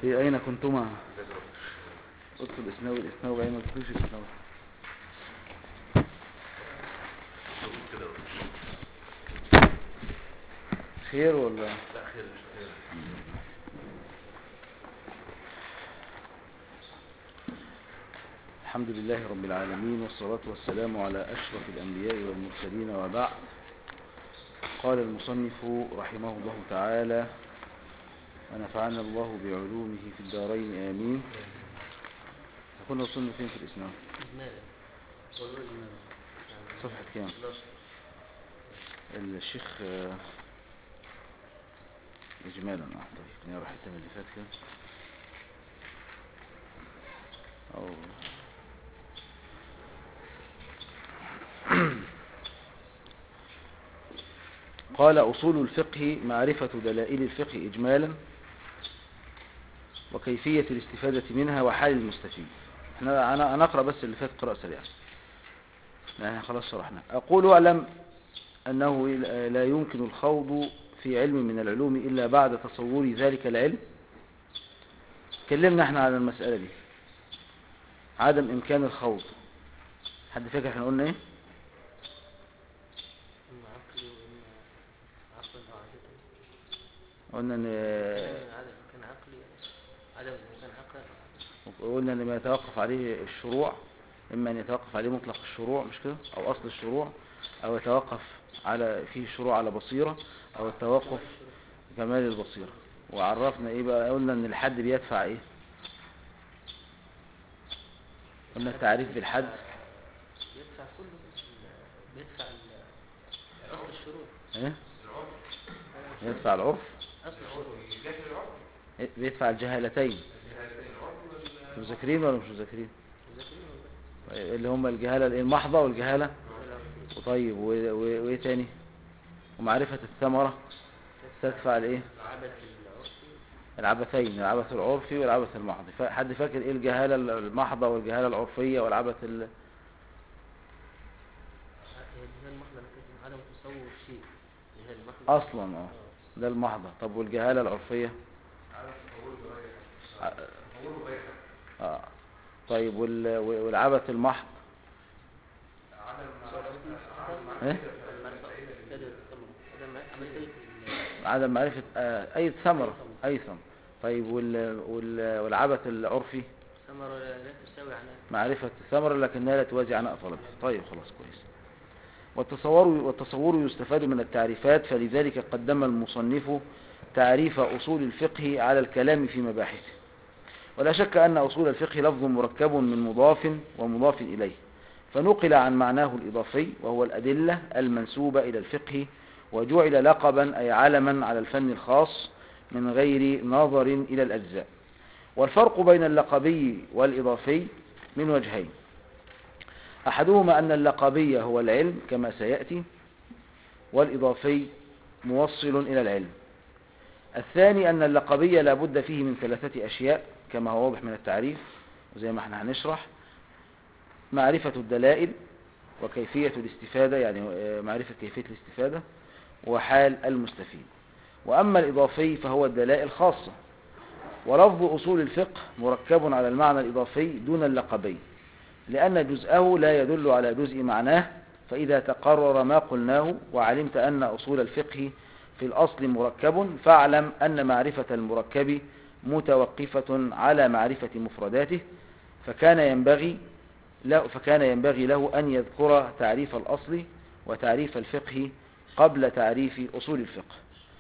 في أين كنتما اكتب اسناوي الاسناوي أين مكتوبش الاسناوي خير ولا لا خير مش خير الحمد لله رب العالمين والصلاة والسلام على أشرف الأنبياء والمرسلين وبعد قال المصنف رحمه الله تعالى ونفعنا الله بعلومه في الدارين آمين كنا وصلنا فين في الإسلام إجمالا والله إجمالا صفحة كام 11 الشيخ آه، إجمالا اه طيب نروح التاني اللي فات كده أو قال أصول الفقه معرفة دلائل الفقه إجمالا وكيفية الاستفادة منها وحال المستفيد احنا أنا أنا أقرأ بس اللي فات قراءة سريعة يعني خلاص شرحنا أقول أعلم أنه لا يمكن الخوض في علم من العلوم إلا بعد تصور ذلك العلم تكلمنا احنا على المسألة دي عدم إمكان الخوض حد فاكر احنا قلنا ايه إما عقلي وإما عقلا أو عادة قلنا ان عدم إمكان عقلي عدم إمكان عقلا قلنا ان ما يتوقف عليه الشروع اما ان يتوقف عليه مطلق الشروع مش كده او اصل الشروع او يتوقف على فيه الشروع على بصيرة او التوقف كمال البصيرة وعرفنا ايه بقى قلنا ان الحد بيدفع ايه قلنا التعريف بالحد بيدفع كله ال- بيدفع ال- أصل الشروط ايه يدفع العرف أصل الشروط إيه؟ بيدفع الجهالتين مذاكرين ولا مش مذاكرين مذاكرين ولا طيب، اللي هم الجهالة الإيه؟ المحضة والجهالة لا؟ وطيب و- و- وايه تاني ومعرفة الثمرة تدفع الايه عبث العرفي العبثين العبث العرفي والعبث المحضي ف- حد فاكر ايه الجهالة المحضة والجهالة العرفية والعبث ال... هي الجهال المحضة لكن عدم تصور شيء جهال المحضة اصلا اه ده المحضة طب والجهالة العرفية اه طيب وال... والعبث المحض ايه عدم معرفة آه اي ثمرة اي ثمرة طيب وال... وال... والعبث العرفي ثمرة لا تساوي عنها معرفة الثمرة لكنها لا توازي عناء طلبها طيب خلاص كويس والتصور, والتصور يستفاد من التعريفات فلذلك قدم المصنف تعريف أصول الفقه على الكلام في مباحثه ولا شك أن أصول الفقه لفظ مركب من مضاف ومضاف إليه فنقل عن معناه الإضافي وهو الأدلة المنسوبة إلى الفقه وجعل لقبا أي علما على الفن الخاص من غير نظر إلى الأجزاء والفرق بين اللقبي والإضافي من وجهين أحدهما أن اللقبي هو العلم كما سيأتي والإضافي موصل إلى العلم الثاني أن اللقبي لا بد فيه من ثلاثة أشياء كما هو واضح من التعريف وزي ما احنا هنشرح معرفة الدلائل وكيفية الاستفادة يعني آه، معرفة كيفية الاستفادة وحال المستفيد وأما الإضافي فهو الدلائل خاصة ولفظ أصول الفقه مركب على المعنى الإضافي دون اللقبي لأن جزءه لا يدل على جزء معناه فإذا تقرر ما قلناه وعلمت أن أصول الفقه في الأصل مركب فاعلم أن معرفة المركب متوقفة على معرفة مفرداته فكان ينبغي له فكان ينبغي له أن يذكر تعريف الأصل وتعريف الفقه قبل تعريف أصول الفقه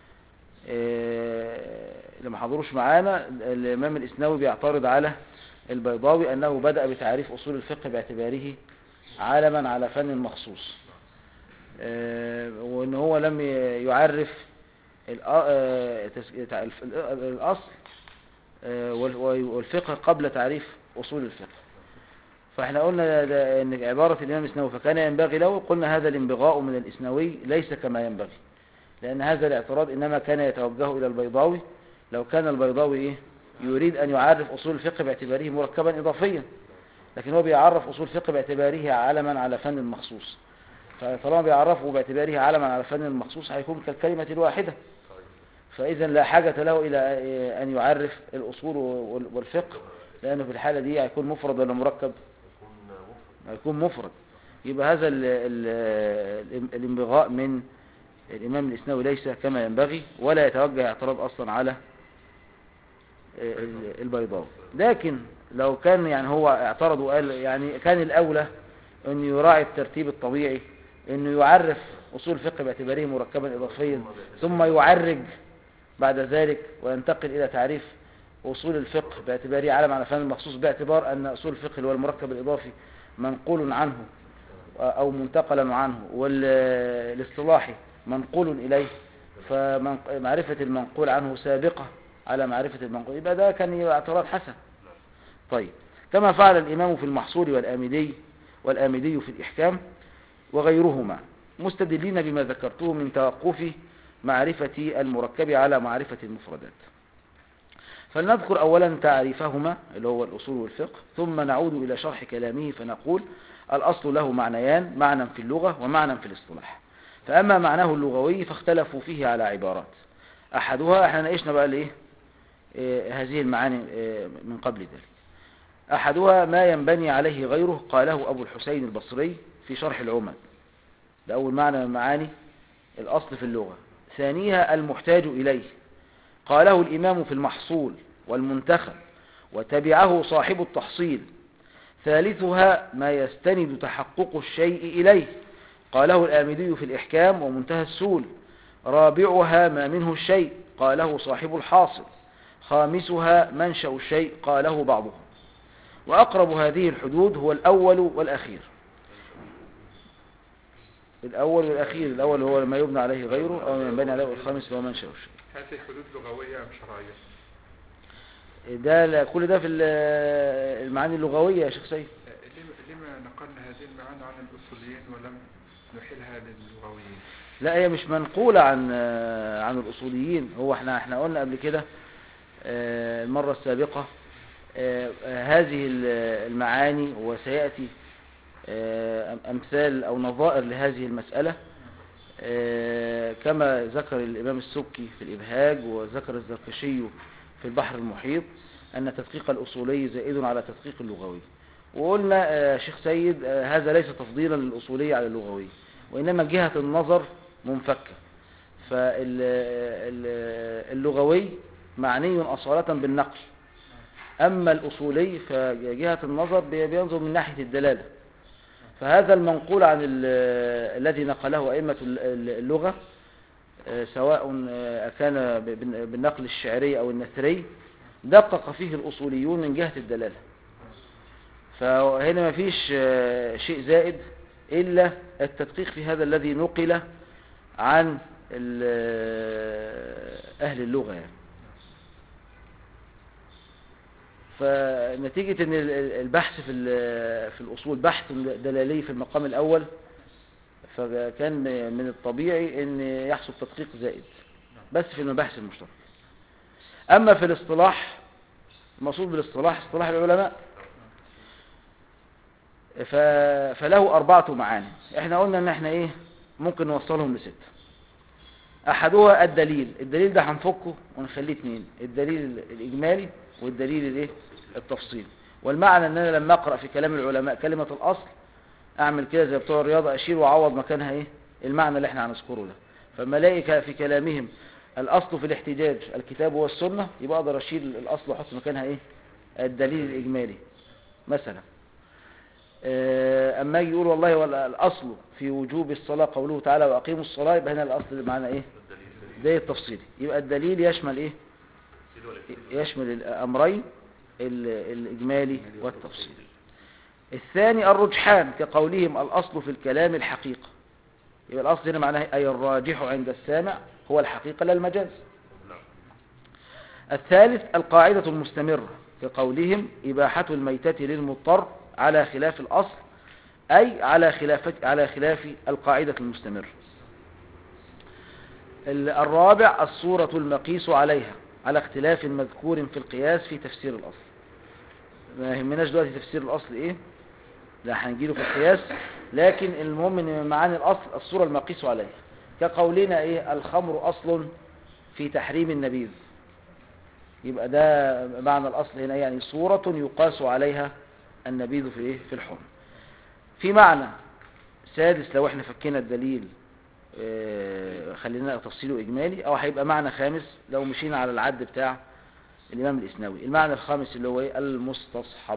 إيه، اللي ما حضروش معانا الإمام الإسناوي بيعترض على البيضاوي أنه بدأ بتعريف أصول الفقه باعتباره عالما على فن مخصوص إيه، وأن هو لم ي- يعرف الأ- آه، تس- تع- الف- الأصل آه، وال- والفقه قبل تعريف أصول الفقه فاحنا قلنا ده- ان عبارة الإمام الإسناوي فكان ينبغي له قلنا هذا الانبغاء من الإسناوي ليس كما ينبغي لأن هذا الاعتراض إنما كان يتوجه إلى البيضاوي لو كان البيضاوي إيه؟ يريد أن يعرف أصول الفقه باعتباره مركبا إضافيا لكن هو بيعرف أصول الفقه باعتباره علما على فن مخصوص فطالما بيعرفه باعتباره علما على فن مخصوص هيكون كالكلمة الواحدة فإذا لا حاجة له إلى أن يعرف الأصول وال- والفقه لأنه في الحالة دي هيكون مفرد ولا مركب يكون مفرد هيكون مفرد يبقى هذا ال ال الانبغاء من الإمام الإسناوي ليس كما ينبغي ولا يتوجه اعتراض أصلا على ال- البيضاوي لكن لو كان يعني هو اعترض وقال يعني كان الأولى أن يراعي الترتيب الطبيعي أنه يعرف أصول الفقه باعتباره مركبا إضافيا ثم يعرج بعد ذلك وينتقل إلى تعريف أصول الفقه باعتباره علم على فهم المخصوص باعتبار أن أصول الفقه اللي هو المركب الإضافي منقول عنه أو منتقلا عنه والاصطلاحي منقول إليه فمعرفة المنقول عنه سابقة على معرفة المنقول يبقى ده كان يبقى اعتراض حسن طيب كما فعل الإمام في المحصول والآمدي والآمدي في الإحكام وغيرهما مستدلين بما ذكرته من توقف معرفة المركب على معرفة المفردات فلنذكر أولا تعريفهما اللي هو الأصول والفقه ثم نعود إلى شرح كلامه فنقول الأصل له معنيان معنى في اللغة ومعنى في الاصطلاح فأما معناه اللغوي فاختلفوا فيه على عبارات أحدها احنا ناقشنا بقى ليه إيه هذه المعاني إيه من قبل ذلك أحدها ما ينبني عليه غيره قاله أبو الحسين البصري في شرح العمد ده أول معنى من معاني الأصل في اللغة ثانيها المحتاج إليه قاله الإمام في المحصول والمنتخب وتبعه صاحب التحصيل ثالثها ما يستند تحقق الشيء إليه قاله الآمدي في الإحكام ومنتهى السول رابعها ما منه الشيء قاله صاحب الحاصل خامسها منشأ الشيء قاله بعضهم وأقرب هذه الحدود هو الأول والأخير الأول والأخير الأول هو ما يبنى عليه غيره أو ما ينبني عليه والخامس هو منشأ الشيء هذه حدود لغوية أم شرعية ده لا- كل ده في ال- المعاني اللغوية يا شيخ سيد آه، لما- لما نقلنا هذه المعاني عن الأصوليين ولم نحلها للغويين لا هي مش منقولة عن عن الأصوليين هو احنا احنا قلنا قبل كده آه، المرة السابقة آه، آه، هذه ال- المعاني وسيأتي آه، أم- أمثال أو نظائر لهذه المسألة آه، كما ذكر الإمام السبكي في الإبهاج وذكر الزركشي في البحر المحيط أن تدقيق الأصولي زائد على تدقيق اللغوي وقلنا آه، شيخ سيد آه، هذا ليس تفضيلا للأصولي على اللغوي وإنما جهة النظر منفكة فاللغوي معني أصالة بالنقل أما الأصولي فجهة النظر بي- بينظر من ناحية الدلالة فهذا المنقول عن ال- الذي نقله أئمة ال- ال- اللغة آه، سواء آه، كان ب- بال- بالنقل الشعري أو النثري دقق فيه الأصوليون من جهة الدلالة فهنا ما فيش آه، شيء زائد إلا التدقيق في هذا الذي نقل عن ال- أهل اللغة يعني فنتيجة ان ال- ال- البحث في ال- في الأصول بحث دلالي في المقام الأول فكان من الطبيعي ان يحصل تدقيق زائد بس في المباحث المشتركة أما في الاصطلاح المقصود بالاصطلاح اصطلاح العلماء ف... فله أربعة معاني احنا قلنا ان احنا ايه ممكن نوصلهم لستة احدها الدليل الدليل ده هنفكه ونخليه اتنين الدليل الاجمالي والدليل الايه التفصيلي والمعنى ان انا لما اقرا في كلام العلماء كلمه الاصل اعمل كده زي بتوع الرياضه اشيل واعوض مكانها ايه المعنى اللي احنا هنذكره ده فما الاقي ك- في كلامهم الاصل في الاحتجاج الكتاب والسنه يبقى اقدر اشيل الاصل واحط مكانها ايه الدليل الاجمالي مثلا آه، اما يجي يقول والله ولا الاصل في وجوب الصلاه قوله تعالى واقيموا الصلاه يبقى هنا الاصل اللي معانا ايه الدليل ده التفصيلي يبقى الدليل يشمل ايه التفصيل والاكتمال. يشمل الأمرين ال- الإجمالي والتفصيل الثاني الرجحان كقولهم الأصل في الكلام الحقيقة يبقى الأصل هنا معناه أي الراجح عند السامع هو الحقيقة لا المجاز نعم. الثالث القاعدة المستمرة كقولهم إباحة الميتة للمضطر على خلاف الأصل أي على خلاف على خلاف القاعدة المستمرة ال- الرابع الصورة المقيس عليها على اختلاف مذكور في القياس في تفسير الأصل ما يهمناش دلوقتي تفسير الأصل إيه لا هنجيله في القياس لكن المهم ان معاني الأصل الصورة المقيس عليها كقولنا إيه الخمر أصل في تحريم النبيذ يبقى ده معنى الأصل هنا يعني صورة يقاس عليها النبيذ في إيه؟ في الحرم في معنى سادس لو احنا فكينا الدليل آه، خلينا تفصيله إجمالي أو هيبقى معنى خامس لو مشينا على العد بتاع الإمام الإسناوي المعنى الخامس اللي هو إيه المستصحب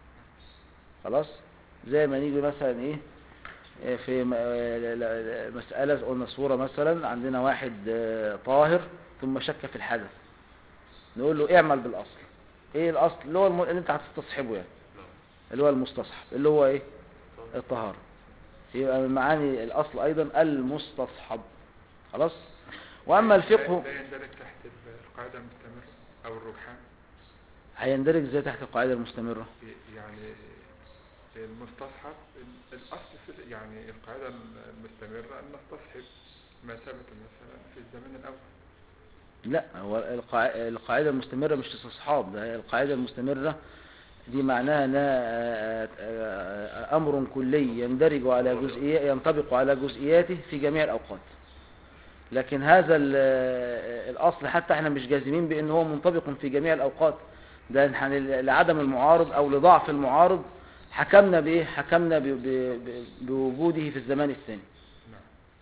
خلاص زي ما نيجي مثلا إيه آه، في م- آه، ل- ل- مسألة قلنا صورة مثلا عندنا واحد آه، طاهر ثم شك في الحدث نقول له اعمل بالأصل ايه الأصل اللي هو الم... اللي انت هتستصحبه يعني اللي هو المستصحب اللي هو ايه الطهارة يبقى من معاني الأصل أيضا المستصحب خلاص وأما الفقه لا لا يندرج تحت القاعدة المستمرة أو الرجحان هيندرج ازاي تحت القاعدة المستمرة يعني المستصحب الأصل في يعني القاعدة المستمرة أن نستصحب ما ثبت مثلا في الزمن الأول لا هو القاع- القاعدة المستمرة مش استصحاب ده هي القاعدة المستمرة دي معناها انها آه، أمر كلي يندرج على جزئيات ينطبق على جزئياته في جميع الأوقات لكن هذا ال- آه، الأصل حتى احنا مش جازمين بأن هو منطبق في جميع الأوقات ده إحنا لعدم المعارض أو لضعف المعارض حكمنا بإيه حكمنا ب- ب- ب- بوجوده في الزمان الثاني نعم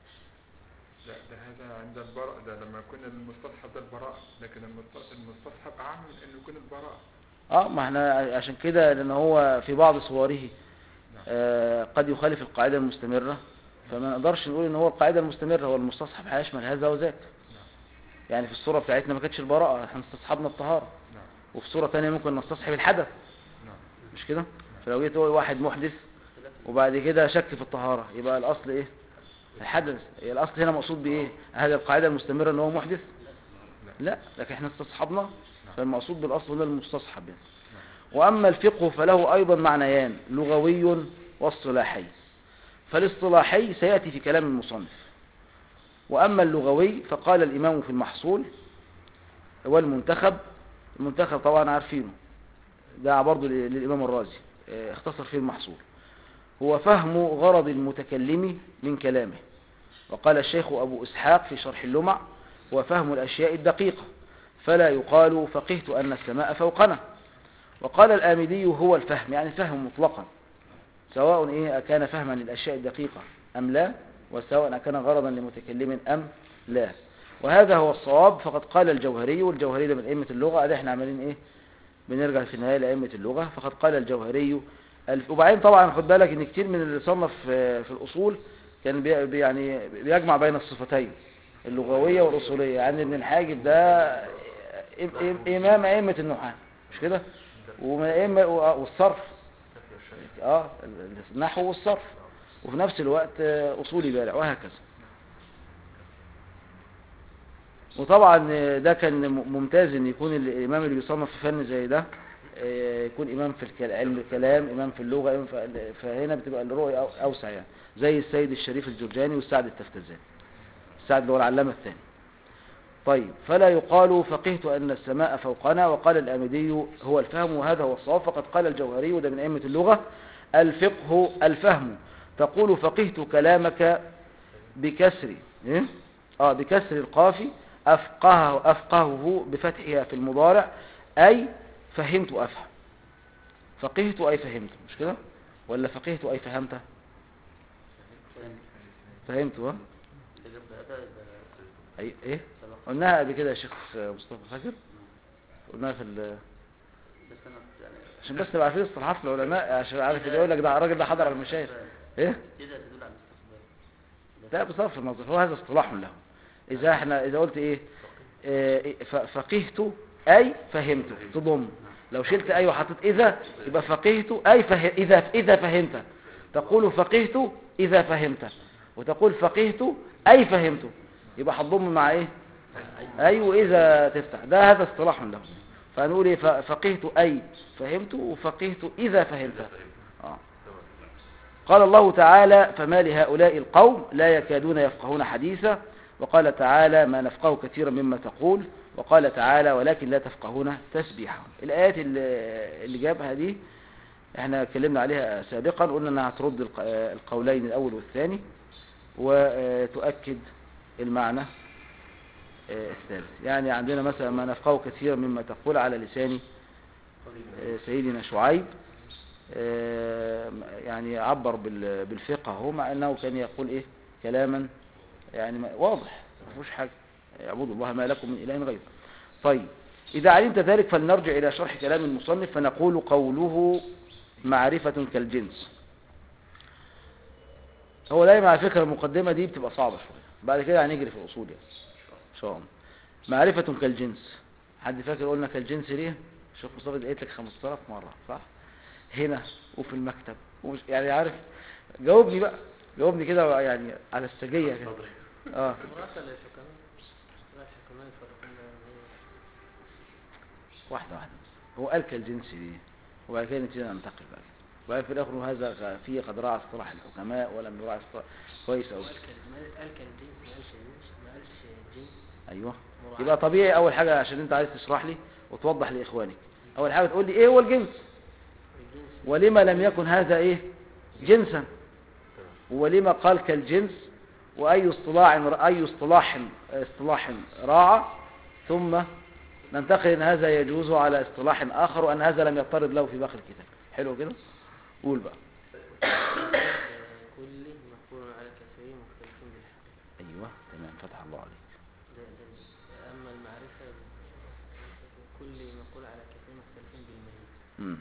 لا ده هذا عند البراء ده لما يكون المستصحب ده البراء لكن المست- المستصحب أعم من أنه يكون البراء اه ما احنا عشان كده لان هو في بعض صوره آه قد يخالف القاعدة المستمرة فما نقدرش نقول ان هو القاعدة المستمرة هو المستصحب هيشمل هذا وذاك يعني في الصورة بتاعتنا ما كانتش البراءة احنا استصحبنا الطهارة نعم وفي صورة تانية ممكن نستصحب الحدث نعم مش كده فلو جيت تقول واحد محدث وبعد كده شك في الطهارة يبقى الاصل ايه الحدث هي الاصل هنا مقصود بايه هذه القاعدة المستمرة ان هو محدث لا لكن احنا استصحبنا فالمقصود بالاصل هنا المستصحب يعني. واما الفقه فله ايضا معنيان لغوي واصطلاحي فالاصطلاحي سياتي في كلام المصنف واما اللغوي فقال الامام في المحصول والمنتخب المنتخب طبعا عارفينه ده برضه لل- للامام الرازي اه، اختصر فيه المحصول هو فهم غرض المتكلم من كلامه وقال الشيخ أبو إسحاق في شرح اللمع وفهم الأشياء الدقيقة فلا يقال فقهت أن السماء فوقنا وقال الآمدي هو الفهم يعني فهم مطلقا سواء إيه كان فهما للأشياء الدقيقة أم لا وسواء كان غرضا لمتكلم أم لا وهذا هو الصواب فقد قال الجوهري والجوهري ده من أئمة اللغة ده احنا عاملين إيه بنرجع في النهاية لأئمة اللغة فقد قال الجوهري الف- وبعدين طبعا خد بالك ان كتير من اللي صنف في في الأصول كان بي بي- يعني بيجمع بين الصفتين اللغوية والأصولية يعني ابن الحاجب ده إم- إم- إمام أئمة النحاة مش كده ومن أئمة والصرف اه النحو والصرف وفي نفس الوقت آه، أصولي بارع وهكذا وطبعا آه، ده كان م- ممتاز ان يكون الامام اللي بيصنف في فن زي ده آه، يكون امام في الكل- علم الكلام امام في اللغه إمام في- فهنا بتبقى الرؤيه أو- اوسع يعني زي السيد الشريف الجرجاني والسعد التفتزاني السعد اللي هو العلامه الثاني طيب فلا يقال فقهت ان السماء فوقنا وقال الامدي هو الفهم وهذا هو الصواب فقد قال الجوهري وده من ائمه اللغه الفقه الفهم تقول فقهت كلامك بكسر إيه؟ اه بكسر القاف افقهه افقهه بفتحها في المضارع اي فهمت افهم فقهت اي فهمت مش كده ولا فقهت اي فهمت فهمت ها اي ايه قلناها قبل كده يا شيخ مصطفى فاكر قلناها في ال- بس انا يعني عشان بس نبقى عارفين اصطلاحات العلماء عشان عارف اللي يقول لك ده الراجل ده حضر على المشايخ ايه كده تدل على الاستقبال لا بصرف النظر هو هذا اصطلاح له إذا احنا إذا قلت إيه آه، ف- فقهت أي فهمت تضم لو شلت أي وحطيت إذا يبقى فقهت أي فه... إذا إذا فهمت تقول فقهت إذا فهمت وتقول فقهت أي فهمت يبقى هتضم مع إيه أي وإذا تفتح ده هذا اصطلاح له فنقول إيه ف- فقهت أي فهمت وفقهت إذا فهمت آه. قال الله تعالى فما لهؤلاء القوم لا يكادون يفقهون حديثا وقال تعالى ما نفقه كثيرا مما تقول وقال تعالى ولكن لا تفقهون تسبيحهم الآيات اللي اللي جابها دي احنا اتكلمنا عليها سابقا قلنا انها هترد الق- القولين الاول والثاني وتؤكد المعنى آه، الثالث يعني عندنا مثلا ما نفقه كثيرا مما تقول على لسان آه، سيدنا شعيب آه، يعني عبر بال- بالفقه هو مع انه كان يقول ايه كلاما يعني ما- واضح ما فيهوش حاجه اعبدوا الله ما لكم من اله غيره طيب اذا علمت ذلك فلنرجع الى شرح كلام المصنف فنقول قوله معرفه كالجنس هو دايما على فكره المقدمه دي بتبقى صعبه شويه بعد كده هنجري في الاصول يعني ان شاء الله معرفه كالجنس حد فاكر قلنا كالجنس ليه الشيخ مصطفى قلت لك 5000 مره صح هنا وفي المكتب ومش يعني عارف جاوبني بقى جاوبني كده يعني على السجيه كده صدري اه مراسل للحكماء لا الحكماء يفرقون بين واحده واحده بس هو قال كالجنس ليه وبعد كده نبتدي ننتقل بقى وبعد في الاخر هذا غ- فيه قد راعى اصطلاح الحكماء ولم يراعي اصطلاح كويس قوي قال كال- قال كالجنس ما قالش جنس ما قالش جنس ايوه مراعاة. يبقى طبيعي اول حاجه عشان انت عايز تشرح لي وتوضح لاخوانك اول حاجه تقول لي ايه هو الجنس الجنس ولما لم يكن هذا ايه جنسا ولما قال كالجنس واي اصطلاح اي اصطلاح اصطلاح راعى ثم ننتقل ان هذا يجوز على اصطلاح اخر وان هذا لم يضطرد له في باقي الكتاب حلو كده قول بقى كل مقول على كثيرين مختلفين بالحق ايوه تمام فتح الله عليك ده ده أما المعرفة كل مقول على كثيرين مختلفين بالمهي امم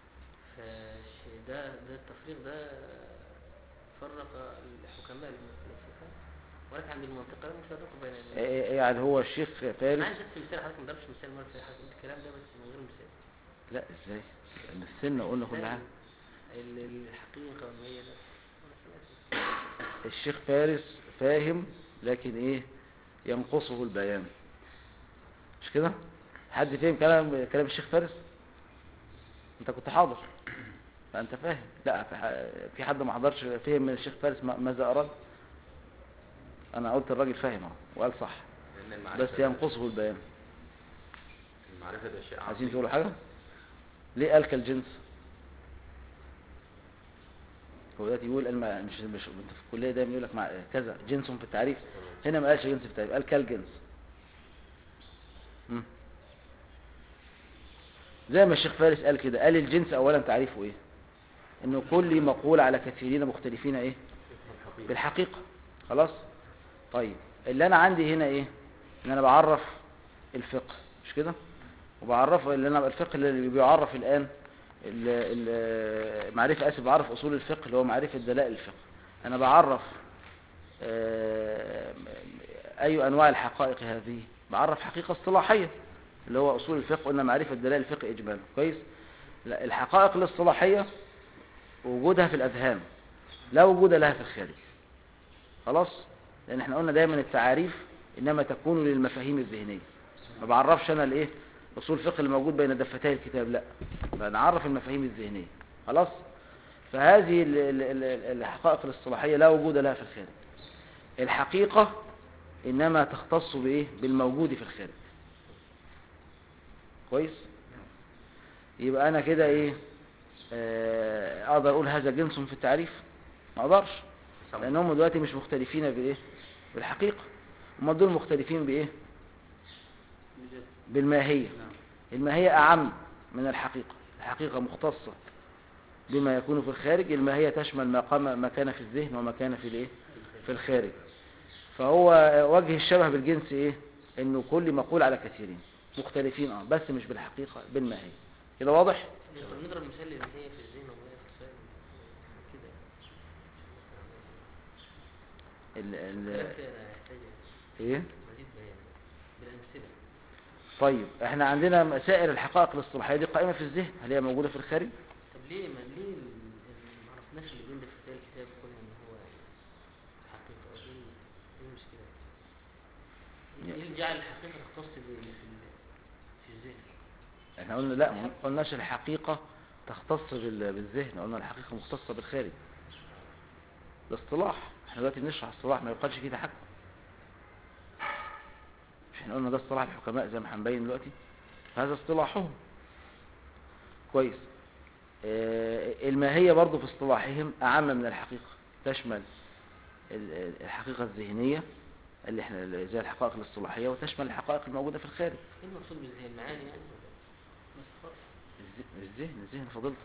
فده ده التفريق ده فرق الحكماء المفلسفة ولكن عند المنطقة لم يفرقوا بين ال- إيه- يعني هو الشيخ أنا فارس عايز بس مثال حضرتك ما ضربش مثال مرة في حضرتك قلت الكلام ده بس من غير مثال لا ازاي لان السنه قلنا كل حاجه ال- الحقيقة والمية ده أنا سمعت الشيخ فارس فاهم لكن ايه ينقصه البيان مش كده حد فهم كلام كلام الشيخ فارس انت كنت حاضر فانت فاهم لا في ح- في حد ما حضرش فهم من الشيخ فارس ما- ماذا اراد انا قلت الراجل فاهم اهو وقال صح لأن المعرفة بس ينقصه البيان المعرفة ده شيء عايزين عظيم تقولوا حاجه ليه قال كالجنس هو دلوقتي يقول الم... مش مش انت في الكليه دايما يقول لك مع كذا جنس في التعريف هنا ما قالش جنس في التعريف قال كالجنس مم. زي ما الشيخ فارس قال كده قال الجنس اولا تعريفه ايه انه كل مقول على كثيرين مختلفين ايه بالحقيقه خلاص طيب اللي انا عندي هنا ايه ان انا بعرف الفقه مش كده وبعرف اللي انا الفقه اللي بيعرف الان ال- ال- معرفة اسف بعرف اصول الفقه اللي هو معرفة دلائل الفقه انا بعرف آه، اي انواع الحقائق هذه بعرف حقيقة اصطلاحية اللي هو اصول الفقه قلنا معرفة دلائل الفقه اجمالا كويس لا، الحقائق الاصطلاحية وجودها في الاذهان لا وجود لها في الخارج خلاص لان احنا قلنا دايما التعاريف انما تكون للمفاهيم الذهنية ما بعرفش انا الايه اصول الفقه اللي موجود بين دفتي الكتاب لا بنعرف المفاهيم الذهنية خلاص فهذه ال- ال- ال- الحقائق الاصطلاحية لا وجود لها في الخارج الحقيقة انما تختص بايه بالموجود في الخارج كويس يبقى انا كده ايه آه، اقدر اقول هذا جنس في التعريف ما اقدرش لان هم دلوقتي مش مختلفين بالايه بالحقيقة هم دول مختلفين بايه بالماهية الماهية أعم من الحقيقة الحقيقة مختصة بما يكون في الخارج الماهية تشمل ما, قام ما كان في الذهن وما كان في الايه في الخارج فهو وجه الشبه بالجنس ايه انه كل مقول على كثيرين مختلفين اه بس مش بالحقيقة بالماهية كده واضح طب نضرب مثال اللي هي في الذهن وما هي في الخارج كده ال ال الكلام كده يحتاج ايه مزيد بيان بالأمثلة طيب احنا عندنا سائر الحقائق الاصطلاحية دي قائمة في الذهن هل هي موجودة في الخارج طب ليه ما ليه ال- ال- ما عرفناش اللي بين دفتي الكتاب كله ان هو حقيقة أو ايه ايه المشكلة؟ ايه اللي جعل الحقيقة تختص بال- في ال- في الذهن؟ احنا قلنا لا ما قلناش الحقيقة تختص بال- بالذهن قلنا الحقيقة مختصة بالخارج الاصطلاح احنا دلوقتي بنشرح اصطلاح ما يقالش فيه تحكم مش احنا قلنا ده اصطلاح الحكماء زي ما هنبين دلوقتي هذا اصطلاحهم كويس آه، الماهية برضو في اصطلاحهم أعم من الحقيقة تشمل ال- ال- الحقيقة الذهنية اللي احنا اللي زي الحقائق الاصطلاحية وتشمل الحقائق الموجودة في الخارج ايه المقصود بالذهن المعاني يعني بس خلاص الذ- الذهن الذهن فضلت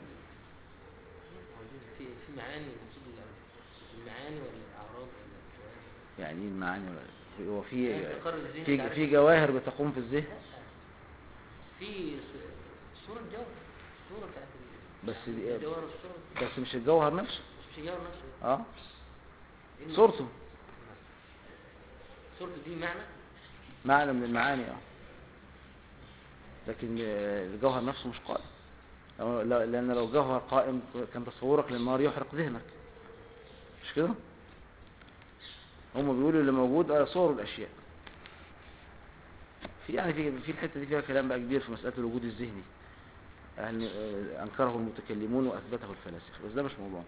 في في معاني المقصود بال- المعاني ولا الاعراض ولا الجواهر يعني ايه المعاني ولا- هو في يعني تقرر الذهن في تعرف- في جواهر بتقوم في الذهن لا في ص- صورة جوهر الصورة بتاعت ال- بس يعني دي- الجوهر الصورة بس مش الجوهر نفسه مش الجوهر نفسه اه إيه المقصود؟ صورته صورته دي معنى معنى من المعاني اه لكن آه، الجوهر نفسه مش قائم لو- لو- لان لو جوهر قائم كان تصورك للنار يحرق ذهنك مش كده هم بيقولوا اللي موجود آه، صور الاشياء في يعني في في الحته دي فيها كلام بقى كبير في مساله الوجود الذهني يعني آه، انكره المتكلمون واثبته الفلاسفه بس ده مش موضوع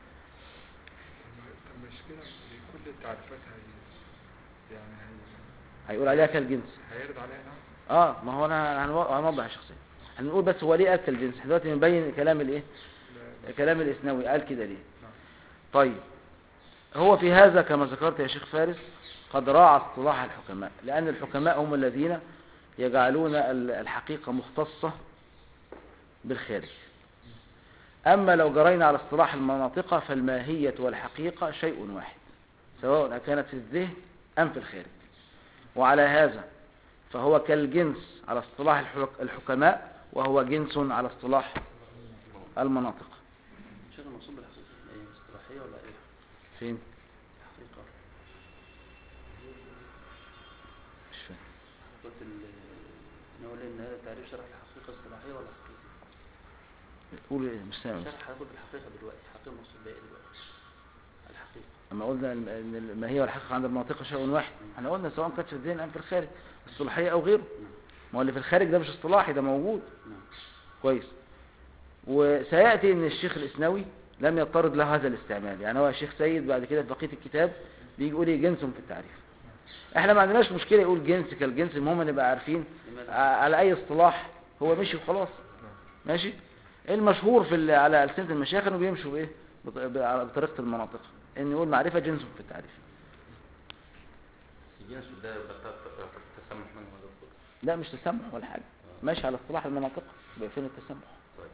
طب مش كده كل التعريفات هي يعني هي هيقول عليها كالجنس هيرد عليها نعم اه ما هو انا هنو- هنوضح يا شخصيا هنقول بس هو ليه اكل الجنس احنا دلوقتي بنبين كلام الايه لا- كلام الاسنوي قال كده ليه نعم. طيب هو في هذا كما ذكرت يا شيخ فارس قد راعى اصطلاح الحكماء لان الحكماء هم الذين يجعلون ال- الحقيقة مختصة بالخارج اما لو جرينا على اصطلاح المناطق فالماهية والحقيقة شيء واحد سواء كانت في الذهن ام في الخارج وعلى هذا فهو كالجنس على اصطلاح الحك- الحكماء وهو جنس على اصطلاح المناطق شيخ المقصود بالحقيقة ايه اصطلاحية ولا ايه فين حقيقة مش فاهم قلت ال- ان هو لان هذا تعريف شرح الحقيقة اصطلاحية ولا حقيقة قول إيه؟ مش سامع شرح هناخد الحقيقة دلوقتي حقيقة المقصود بها ايه دلوقتي الحقيقة اما قلنا ان إن الماهيه والحقيقه عند المناطق شيء واحد احنا قلنا سواء كانت في الذهن ام في الخارج اصطلاحيه او غيره ما هو اللي في الخارج ده مش اصطلاحي ده موجود نعم كويس وسياتي ان الشيخ الاسنوي لم يضطرد له هذا الاستعمال يعني هو الشيخ سيد بعد كده في بقيه الكتاب بيجي يقول إيه جنس في التعريف احنا ما عندناش مشكله يقول جنس كالجنس المهم نبقى عارفين لماذا؟ ع- على اي اصطلاح هو مشي وخلاص ماشي المشهور في ال- على ألسنة المشايخ انه بيمشوا بايه بط- ب- على- بطريقة المناطق ان يقول معرفة جنس في التعريف الجنس ده يبقى ت- ت- تسمح منه يا دكتور لا مش تسمح ولا حاجة ماشي على اصطلاح المناطق يبقى فين التسمح طيب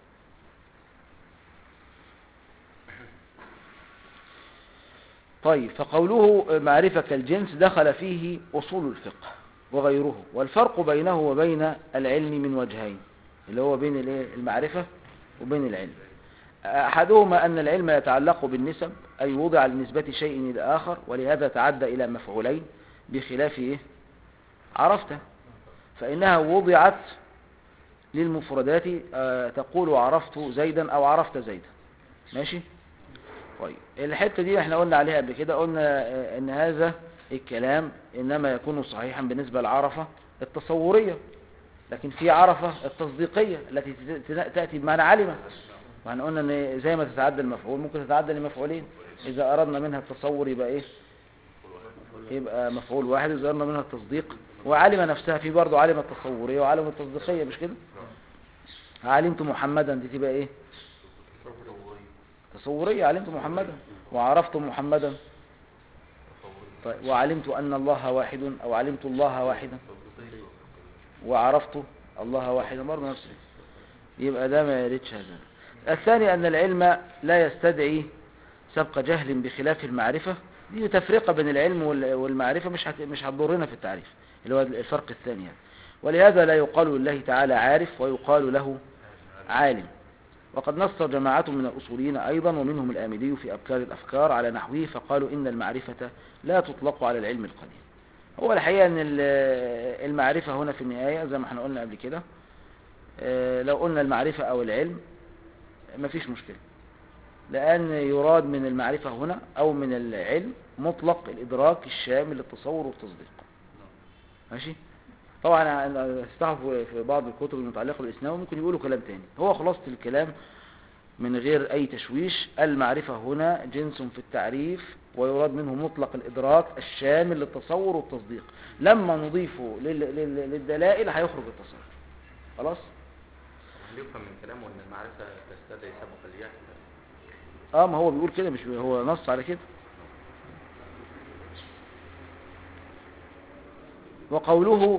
طيب فقوله معرفة كالجنس دخل فيه أصول الفقه وغيره والفرق بينه وبين العلم من وجهين اللي هو بين الإيه؟ المعرفة وبين العلم أحدهما أن العلم يتعلق بالنسب أي وضع لنسبة شيء إلى آخر ولهذا تعدى إلى مفعولين بخلاف إيه؟ عرفته فإنها وضعت للمفردات آه، تقول عرفت زيدا أو عرفت زيدا ماشي طيب الحتة دي احنا قلنا عليها قبل كده قلنا آه، ان هذا الكلام انما يكون صحيحا بالنسبة للعرفة التصورية لكن في عرفة التصديقية التي ت- ت- تأتي بمعنى علمة واحنا قلنا ان زي ما تتعدى المفعول ممكن تتعدى لمفعولين اذا اردنا منها التصور يبقى ايه يبقى مفعول واحد اذا اردنا منها التصديق وعلم نفسها في برضه علم التصورية وعلم التصديقية مش كده علمت محمدا دي تبقى ايه تصورية علمت محمدا وعرفت محمدا طيب وعلمت أن الله واحد أو علمت الله واحدا وعرفت الله واحدا برضه نفس الشيء. يبقى ده ما يريدش هذا الثاني أن العلم لا يستدعي سبق جهل بخلاف المعرفة دي تفرقة بين العلم وال- والمعرفة مش هت- مش هتضرنا في التعريف اللي هو الفرق الثاني يعني. ولهذا لا يقال لله تعالى عارف ويقال له عالم وقد نص جماعة من الأصوليين أيضا ومنهم الآمدي في أبكار الأفكار على نحوه فقالوا إن المعرفة لا تطلق على العلم القديم هو الحقيقة أن ال- المعرفة هنا في النهاية زي ما احنا قلنا قبل كده آه، لو قلنا المعرفة أو العلم مفيش مشكلة لأن يراد من المعرفة هنا أو من العلم مطلق الإدراك الشامل للتصور والتصديق ماشي طبعا أنا استعرفوا في بعض الكتب المتعلقة بالإسلام ممكن يقولوا كلام تاني هو خلاصة الكلام من غير أي تشويش المعرفة هنا جنس في التعريف ويراد منه مطلق الإدراك الشامل للتصور والتصديق لما نضيفه لل- لل- للدلائل هيخرج التصور خلاص هل يفهم من كلامه ان المعرفة تستدعي سبق الجهل اه ما هو بيقول كده مش هو نص على كده وقوله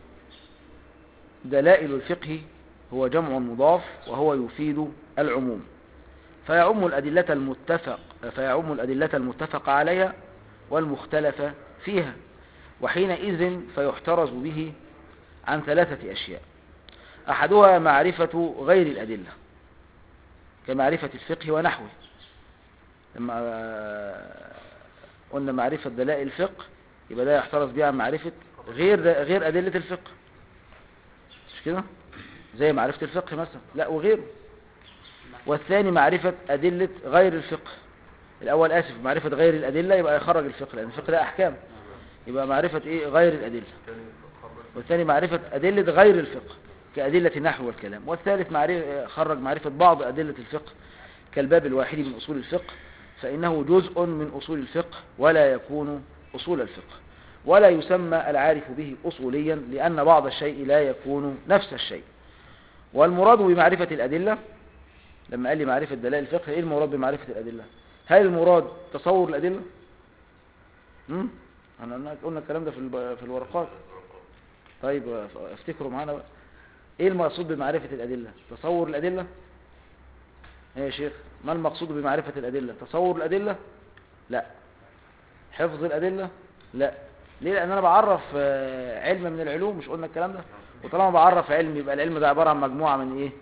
دلائل الفقه هو جمع مضاف وهو يفيد العموم فيعم الأدلة المتفق فيعم الأدلة المتفق عليها والمختلف فيها وحينئذ فيحترز به عن ثلاثة أشياء أحدها معرفة غير الأدلة كمعرفة الفقه ونحوه لما آه، قلنا معرفة دلائل الفقه يبقى ده يحترز بها عن معرفة غير غير أدلة الفقه مش كده زي معرفة الفقه مثلا لا وغيره والثاني معرفة أدلة غير الفقه الأول آسف معرفة غير الأدلة يبقى يخرج الفقه لأن الفقه ده أحكام يبقى معرفة إيه غير الأدلة والثاني معرفة أدلة غير الفقه كأدلة النحو والكلام والثالث معرفة خرج معرفة بعض أدلة الفقه كالباب الواحد من أصول الفقه فإنه جزء من أصول الفقه ولا يكون أصول الفقه ولا يسمى العارف به أصوليا لأن بعض الشيء لا يكون نفس الشيء والمراد بمعرفة الأدلة لما قال لي معرفة دلائل الفقه إيه المراد بمعرفة الأدلة هل المراد تصور الأدلة هم؟ أنا قلنا- قلنا الكلام ده في الب- في الورقات طيب افتكروا معانا بقى ايه المقصود بمعرفة الأدلة تصور الأدلة ايه يا شيخ ما المقصود بمعرفة الأدلة تصور الأدلة لا حفظ الأدلة لا ليه لأن أنا بعرف آه، علم من العلوم مش قلنا الكلام ده وطالما بعرف علم يبقى العلم ده عبارة عن مجموعة من ايه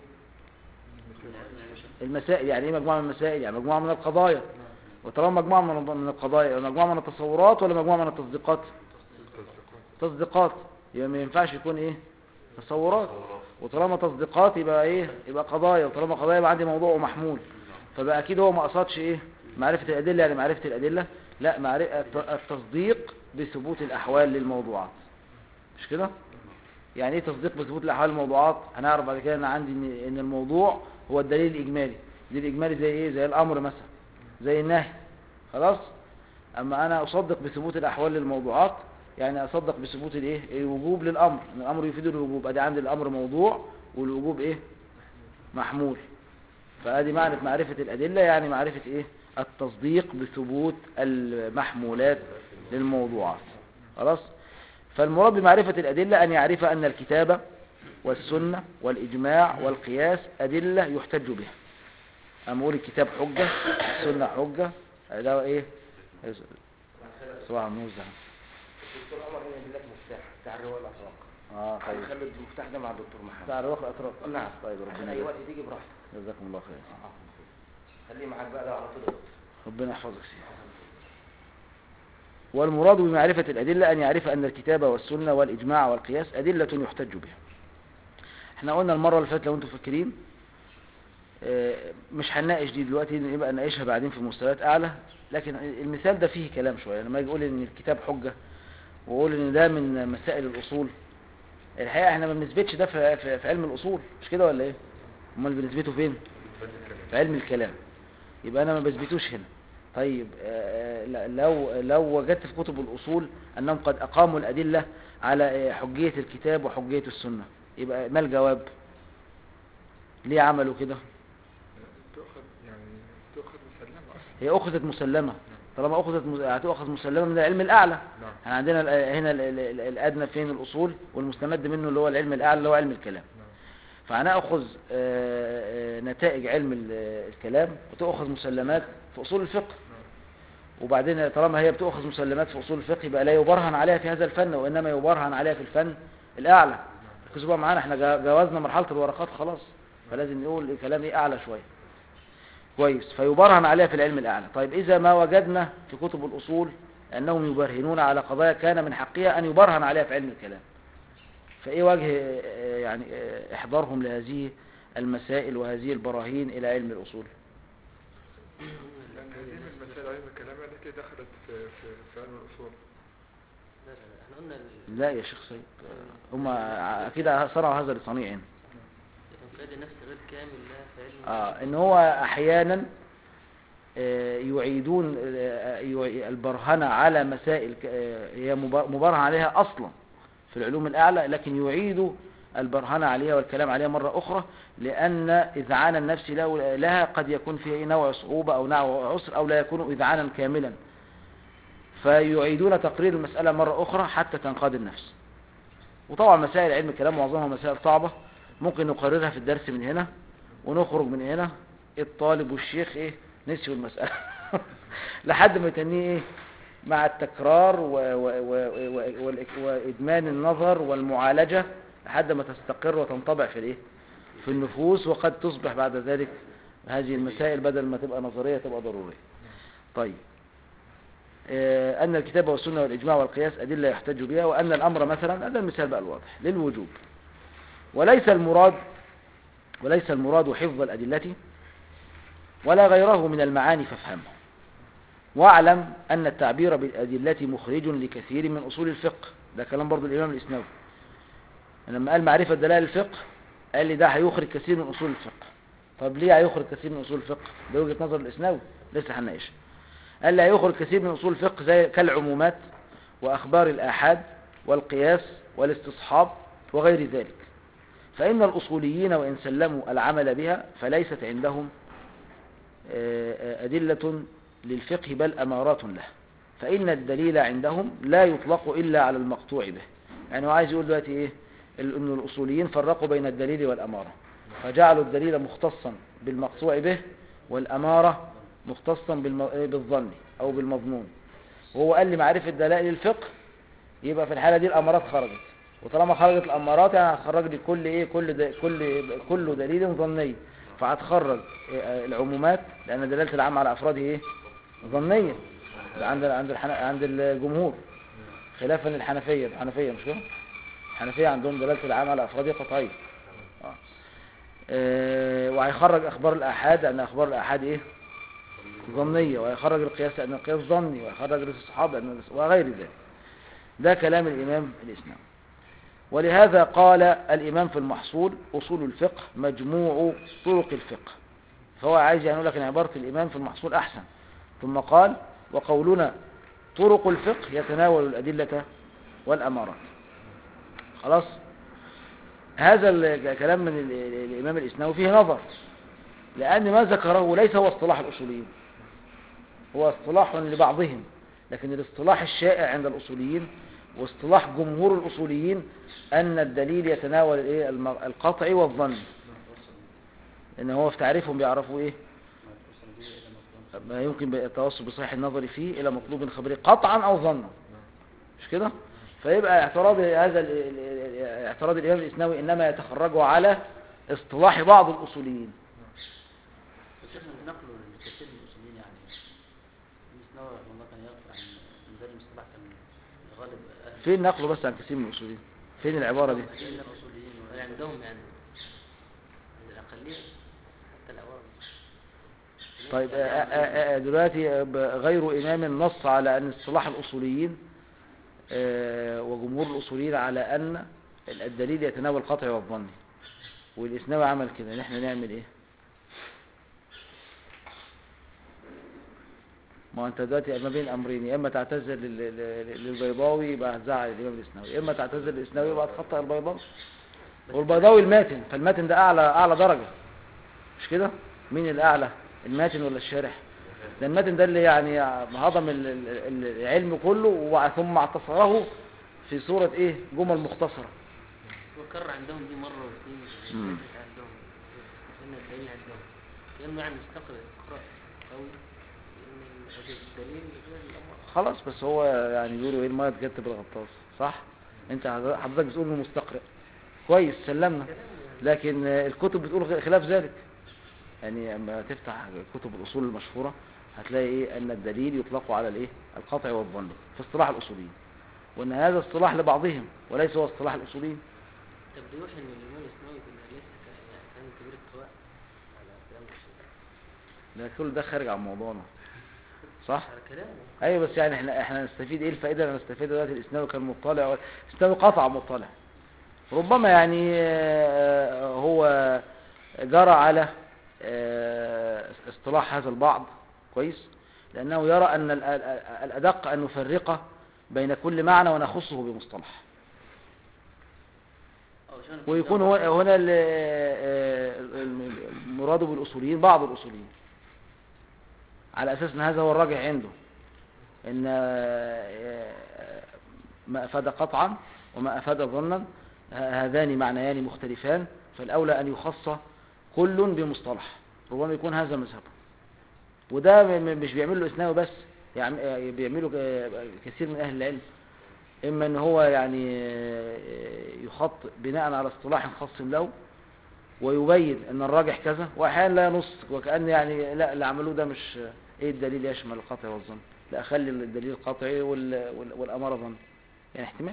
المسائل يعني ايه مجموعة من المسائل يعني مجموعة من القضايا وطالما مجموعة من من القضايا يبقى مجموعة من التصورات ولا مجموعة من التصديقات تصديقات يبقى ما ينفعش يكون ايه تصورات وطالما تصديقات يبقى ايه يبقى قضايا وطالما قضايا يبقى عندي موضوع ومحمول فبقى اكيد هو ما قصدش ايه معرفة الأدلة يعني معرفة الأدلة لا معرفة التصديق بثبوت الأحوال للموضوعات مش كده يعني ايه تصديق بثبوت الأحوال للموضوعات هنعرف بعد كده ان عندي ان إن الموضوع هو الدليل الإجمالي الدليل الإجمالي زي ايه زي الأمر مثلا زي النهي خلاص اما انا اصدق بثبوت الاحوال للموضوعات يعني اصدق بثبوت الايه الوجوب للامر ان الامر يفيد الوجوب ادي عندي الامر موضوع والوجوب ايه محمول فادي معنى معرفة الادلة يعني معرفة ايه التصديق بثبوت المحمولات للموضوعات خلاص فالمراد بمعرفة الادلة ان يعرف ان الكتاب والسنة والاجماع والقياس ادلة يحتج بها اما اقول الكتاب حجة السنة حجة ده ايه صباح النور ده الدكتور عمر هنا يجيب لك مفتاح بتاع الرواق الاتراك اه طيب هنخلي المفتاح ده مع الدكتور محمد بتاع الرواق الاتراك نعم طيب عشان ربنا اي وقت يجزاك- تيجي براحتك جزاكم الله خير خليه معاك بقى ده على طول ربنا يحفظك سيدي والمراد بمعرفة الأدلة أن يعرف أن الكتاب والسنة والإجماع والقياس أدلة يحتج بها احنا قلنا المرة اللي فاتت لو انتم فاكرين آه، مش هنناقش دي دلوقتي نبقى نناقشها بعدين في مستويات أعلى لكن المثال ده فيه كلام شوية لما يجي يقول إن الكتاب حجة ويقول إن ده من مسائل الأصول الحقيقة احنا ما بنثبتش ده في, في, في علم الأصول مش كده ولا إيه؟ أمال بنثبته فين؟ في علم الكلام يبقى أنا ما بثبتوش هنا طيب آه، لا- لو لو وجدت في كتب الأصول أنهم قد أقاموا الأدلة على آه، حجية الكتاب وحجية السنة يبقى ما الجواب ليه عملوا كده تؤخذ يعني تؤخذ مسلمة أصلا هي أخذت مسلمة طالما أخذت مس- هتؤخذ مسلمة من العلم الأعلى نعم احنا عندنا ال- هنا ال- ال- الأدنى فين الأصول والمستمد منه اللي هو العلم الأعلى اللي هو علم الكلام نعم فهنأخذ آه، آه، نتائج علم ال- الكلام وتأخذ مسلمات في أصول الفقه وبعدين طالما هي بتأخذ مسلمات في أصول الفقه يبقى لا يبرهن عليها في هذا الفن وإنما يبرهن عليها في الفن الأعلى ركزوا بقى معانا احنا جا- جاوزنا مرحلة الورقات خلاص فلازم نقول الكلام ايه أعلى شوية كويس فيبرهن عليها في العلم الأعلى طيب إذا ما وجدنا في كتب الأصول أنهم يبرهنون على قضايا كان من حقها أن يبرهن عليها في علم الكلام فإيه وجه آه، يعني آه، إحضارهم لهذه المسائل وهذه البراهين إلى علم الأصول لأن هذه من مسائل علم الكلام التي دخلت في في في علم الأصول لا لا لا، احنا قلنا ال- لا يا شيخ سيد آه، هم أكيد صنعوا هذا لصنيع الانقياد النفسي غير كامل لا في علم آه إن هو أحيانا آه، يعيدون آه، يعي- البرهنة على مسائل ك- آه، هي مبر- مبرهن عليها أصلا في العلوم الأعلى لكن يعيد البرهنة عليها والكلام عليها مرة أخرى لأن إذعان النفس له- لها قد يكون فيه نوع صعوبة أو نوع عسر أو لا يكون إذعانا كاملا فيعيدون تقرير المسألة مرة أخرى حتى تنقاد النفس وطبعا مسائل علم الكلام معظمها مسائل صعبة ممكن نقررها في الدرس من هنا ونخرج من هنا الطالب والشيخ ايه نسيوا المسألة لحد ما يتنيه ايه مع التكرار و و و و والإك- وإدمان النظر والمعالجة لحد ما تستقر وتنطبع في الايه في النفوس وقد تصبح بعد ذلك هذه المسائل بدل ما تبقى نظرية تبقى ضرورية طيب آه، أن الكتاب والسنة والإجماع والقياس أدلة يحتج بها وأن الأمر مثلا هذا المثال بقى الواضح للوجوب وليس المراد وليس المراد حفظ الأدلة ولا غيره من المعاني فافهمه واعلم أن التعبير بالأدلة مخرج لكثير من أصول الفقه ده كلام برضو الإمام الإسناوي لما قال معرفة دلائل الفقه قال لي ده هيخرج كثير من أصول الفقه طب ليه هيخرج كثير من أصول الفقه ده وجهة نظر الإسناوي لسه هنناقشها قال لي هيخرج كثير من أصول الفقه زي كالعمومات وأخبار الآحاد والقياس والاستصحاب وغير ذلك فإن الأصوليين وإن سلموا العمل بها فليست عندهم آه، آه، أدلة للفقه بل أمارات له فإن الدليل عندهم لا يطلق إلا على المقطوع به يعني هو عايز يقول دلوقتي إيه ال- إن الأصوليين فرقوا بين الدليل والأمارة فجعلوا الدليل مختصا بالمقطوع به والأمارة مختصا بالم- إيه، بالظن أو بالمظنون وهو قال لي معرفة دلائل الفقه يبقى في الحالة دي الأمارات خرجت وطالما خرجت الأمارات يعني هتخرج لي كل إيه كل د... كل كل دليل ظني فهتخرج إيه، العمومات لأن دلالة العام على أفراده إيه ظنية ده عند عند الحن... عند الجمهور خلافا للحنفية الحنفية مش كده الحنفية عندهم دلالة العام على أفراده قطعية آه. آه، وهيخرج أخبار الآحاد لأن أخبار الآحاد إيه ظنية ويخرج القياس لأن القياس ظني ويخرج الاستصحاب لأن الاس- وغير ذلك ده كلام الإمام الإسلام ولهذا قال الإمام في المحصول أصول الفقه مجموع طرق الفقه فهو عايز يعني يقول لك ان عبارة الإمام في المحصول أحسن ثم قال وقولنا طرق الفقه يتناول الأدلة والأمارات خلاص هذا الكلام من ال- ال- الإمام الإسلامي فيه نظر لأن ما ذكره ليس هو اصطلاح الأصوليين هو اصطلاح لبعضهم لكن الاصطلاح الشائع عند الأصوليين واصطلاح جمهور الأصوليين أن الدليل يتناول الإيه؟ الم- القطع والظن لأن هو في تعريفهم بيعرفوا إيه ما يمكن التوصل بصحيح النظر فيه إلى مطلوب خبري قطعا أو ظنا مش كده فيبقى اعتراض هذا ال- ال- ال- اعتراض الإمام الإسناوي إنما يتخرج على اصطلاح بعض الأصوليين بس احنا بنقله لكثير من المسلمين يعني المسنوى رحمه الله كان يغفر عن من ذلك المصطلح كان غالب اهل فين نقله بس عن كثير من الأصوليين فين العبارة دي كثير من الاصوليين يعني عندهم يعني الأقلية حتى الأوائل طيب آه، آه، آه، دلوقتي آه، ب- غير إمام نص على أن اصطلاح الأصوليين آه، وجمهور الأصوليين على أن الدليل يتناول القطع والظن والإسناوي عمل كده نحن نعمل إيه ما هو أنت دلوقتي ما بين أمرين يا إما تعتذر لل- لل- للبيضاوي يبقى هتزعل الإمام الإسناوي يا إما تعتذر للإسناوي يبقى هتخطأ البيضاوي والبيضاوي الماتن فالماتن ده أعلى أعلى درجة مش كده مين الأعلى الماتن ولا الشارح ده الماتن ده اللي يعني هضم ال- ال- ال- العلم كله وبعد- ثم اعتصره في صورة ايه جمل مختصرة وكرر عندهم دي مرة واثنين مم. ثلاثة عندهم لأن الدليل عندهم كأنه يعني استقرأ استقراء قوي لأن الدليل غير الأمر خلاص بس هو يعني بيقولوا ايه الميه تجت بالغطاس صح انت حضرتك بتقول انه مستقرئ كويس سلمنا لكن آه، الكتب بتقول غ- خلاف ذلك يعني اما تفتح كتب الاصول المشهورة هتلاقي ايه ان الدليل يطلق على الايه القطع والظن في اصطلاح الاصوليين وان هذا اصطلاح لبعضهم وليس هو اصطلاح الاصوليين طب ده يوحي إن الإمام الإسلامي كان ليس ك- يعني كان كبير القراءة على كلام الشيخ ده كل ده خارج عن موضوعنا صح على كلامه ايوه بس يعني احنا احنا نستفيد ايه الفائده اللي نستفيدها دلوقتي الاسناوي كان مطلع ولا- الاسناوي قطع مطلع ربما يعني آه، هو جرى على آه، اصطلاح هذا البعض كويس لانه يرى ان ال- ال- الادق ان نفرق بين كل معنى ونخصه بمصطلح أو عشان ويكون هو- هنا ال- آه، المراد بالاصوليين بعض الاصوليين على اساس ان هذا هو الراجع عنده ان آه، ما افاد قطعا وما افاد ظنا ه- هذان معنيان مختلفان فالأولى أن يخص كل بمصطلح ربما يكون هذا مذهبه وده م- م- مش بيعمل له إسناوي بس يعني آه، بيعمله ك- كثير من أهل العلم إما أن هو يعني آه، يخط بناء على اصطلاح خاص له ويبين أن الراجح كذا وأحيانا لا ينص وكأن يعني لا اللي عملوه ده مش إيه الدليل يشمل القطع والظن لا أخلي الدليل قطعي وال- وال- والأمر ظن يعني احتمال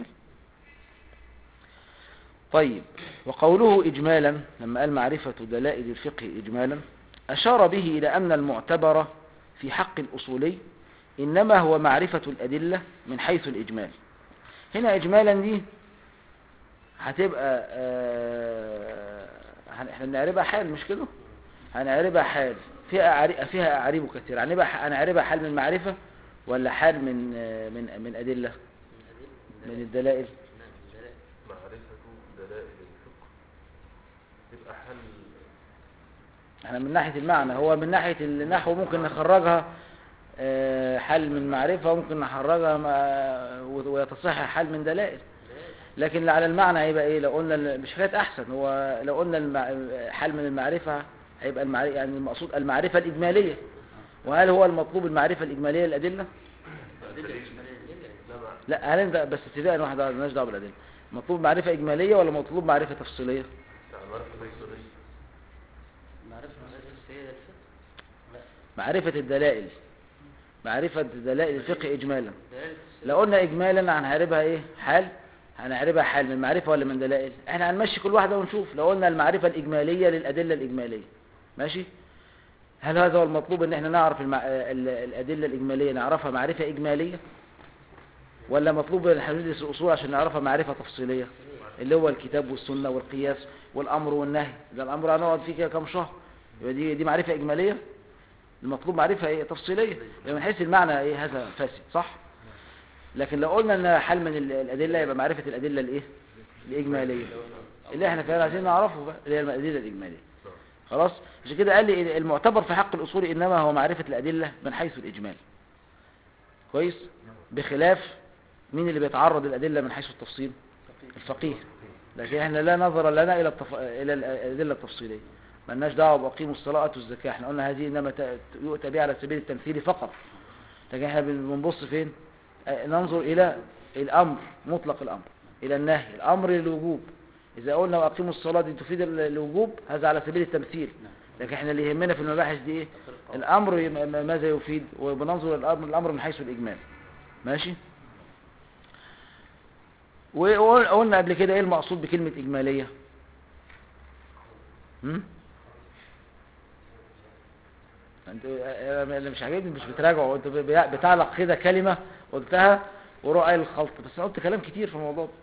طيب وقوله إجمالا لما قال معرفة دلائل الفقه إجمالا أشار به إلى أن المعتبر في حق الأصولي إنما هو معرفة الأدلة من حيث الإجمال هنا إجمالا دي هتبقى آه، هن- احنا بنعربها حال مش كده هنعربها حال فيها أعري- فيها أعريب كثير هنبقى هنعربها حال من معرفة ولا حال من آه، من من أدلة من الدلائل نعم دلائل معرفة دلائل الفقه يبقى حل احنا من ناحية المعنى هو من ناحية النحو ممكن نخرجها آه، حل من معرفة وممكن نخرجها مع- ويتصح حل من دلائل لكن على المعنى هيبقى ايه لو قلنا ال- مش حكاية احسن هو لو قلنا المع... حل من المعرفة هيبقى المعرفة يعني المقصود المعرفة الإجمالية وهل هو المطلوب المعرفة الإجمالية للأدلة؟ الأدلة الإجمالية لا مع لا هل انت بس ابتداء واحدة مالناش دعوة بالأدلة مطلوب معرفة إجمالية ولا مطلوب معرفة تفصيلية؟ لا معرفة تفصيلية معرفة هي الفقه لا معرفة الدلائل معرفة دلائل الفقه إجمالا دلائل لو قلنا إجمالا هنعربها إيه حال هنعربها حال من معرفة ولا من دلائل احنا هنمشي كل واحدة ونشوف لو قلنا المعرفة الإجمالية للأدلة الإجمالية ماشي هل هذا هو المطلوب ان احنا نعرف المع... ال- الأدلة الإجمالية نعرفها معرفة إجمالية ولا مطلوب ان احنا ندرس الأصول عشان نعرفها معرفة تفصيلية اللي هو الكتاب والسنة والقياس والأمر والنهي ده الأمر هنقعد فيه كده كام شهر يبقى دي دي معرفة إجمالية المطلوب معرفة ايه تفصيلية يبقى من حيث المعنى ايه هذا فاسد صح لكن لو قلنا ان حل من ال- الأدلة يبقى معرفة الأدلة الايه الإجمالية اللي احنا فعلا عايزين نعرفه بقى اللي هي الأدلة الإجمالية خلاص عشان كده قال لي المعتبر في حق الأصول إنما هو معرفة الأدلة من حيث الإجمال كويس بخلاف مين اللي بيتعرض الأدلة من حيث التفصيل الفقيه لكن احنا لا نظر لنا إلى التف... إلى الأدلة التفصيلية ملناش دعوة بأقيموا الصلاة وآتوا الزكاة احنا قلنا هذه إنما ت- يؤتى بها على سبيل التمثيل فقط لكن احنا بنبص فين آه، ننظر إلى الأمر مطلق الأمر إلى النهي الأمر للوجوب إذا قلنا وأقيموا الصلاة دي تفيد ال- الوجوب هذا على سبيل التمثيل لكن احنا اللي يهمنا في المباحث دي ايه الأمر ي- م- ماذا يفيد وبننظر الأمر, الأمر من حيث الإجمال ماشي وقلنا قبل كده ايه المقصود بكلمة إجمالية هم؟ انت انا اللي مش عاجبني مش بتراجعوا انت ب- بتعلق كده كلمة قلتها وروح قايل الخلط بس انا قلت كلام كتير في الموضوع ده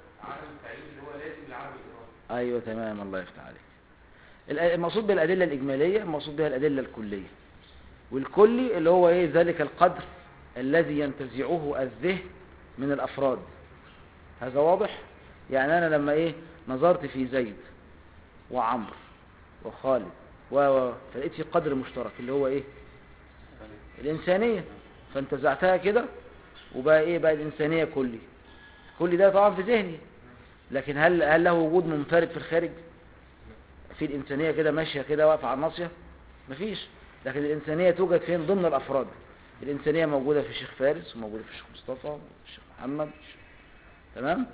ايوه تمام الله يفتح عليك الأ- المقصود بالأدلة الإجمالية المقصود بها الأدلة الكلية والكلي اللي هو ايه ذلك القدر الذي ينتزعه الذهن من الأفراد هذا واضح يعني أنا لما ايه نظرت في زيد وعمرو وخالد و و فلقيت في قدر مشترك اللي هو ايه الإنسانية فانتزعتها كده وبقى ايه بقى الإنسانية كلي كل ده طبعا في ذهني لكن هل هل له وجود منفرد في الخارج في الإنسانية كده ماشية كده واقفة على الناصية مفيش لكن الإنسانية توجد فين ضمن الأفراد الإنسانية موجودة في الشيخ فارس وموجودة في الشيخ مصطفى والشيخ محمد تمام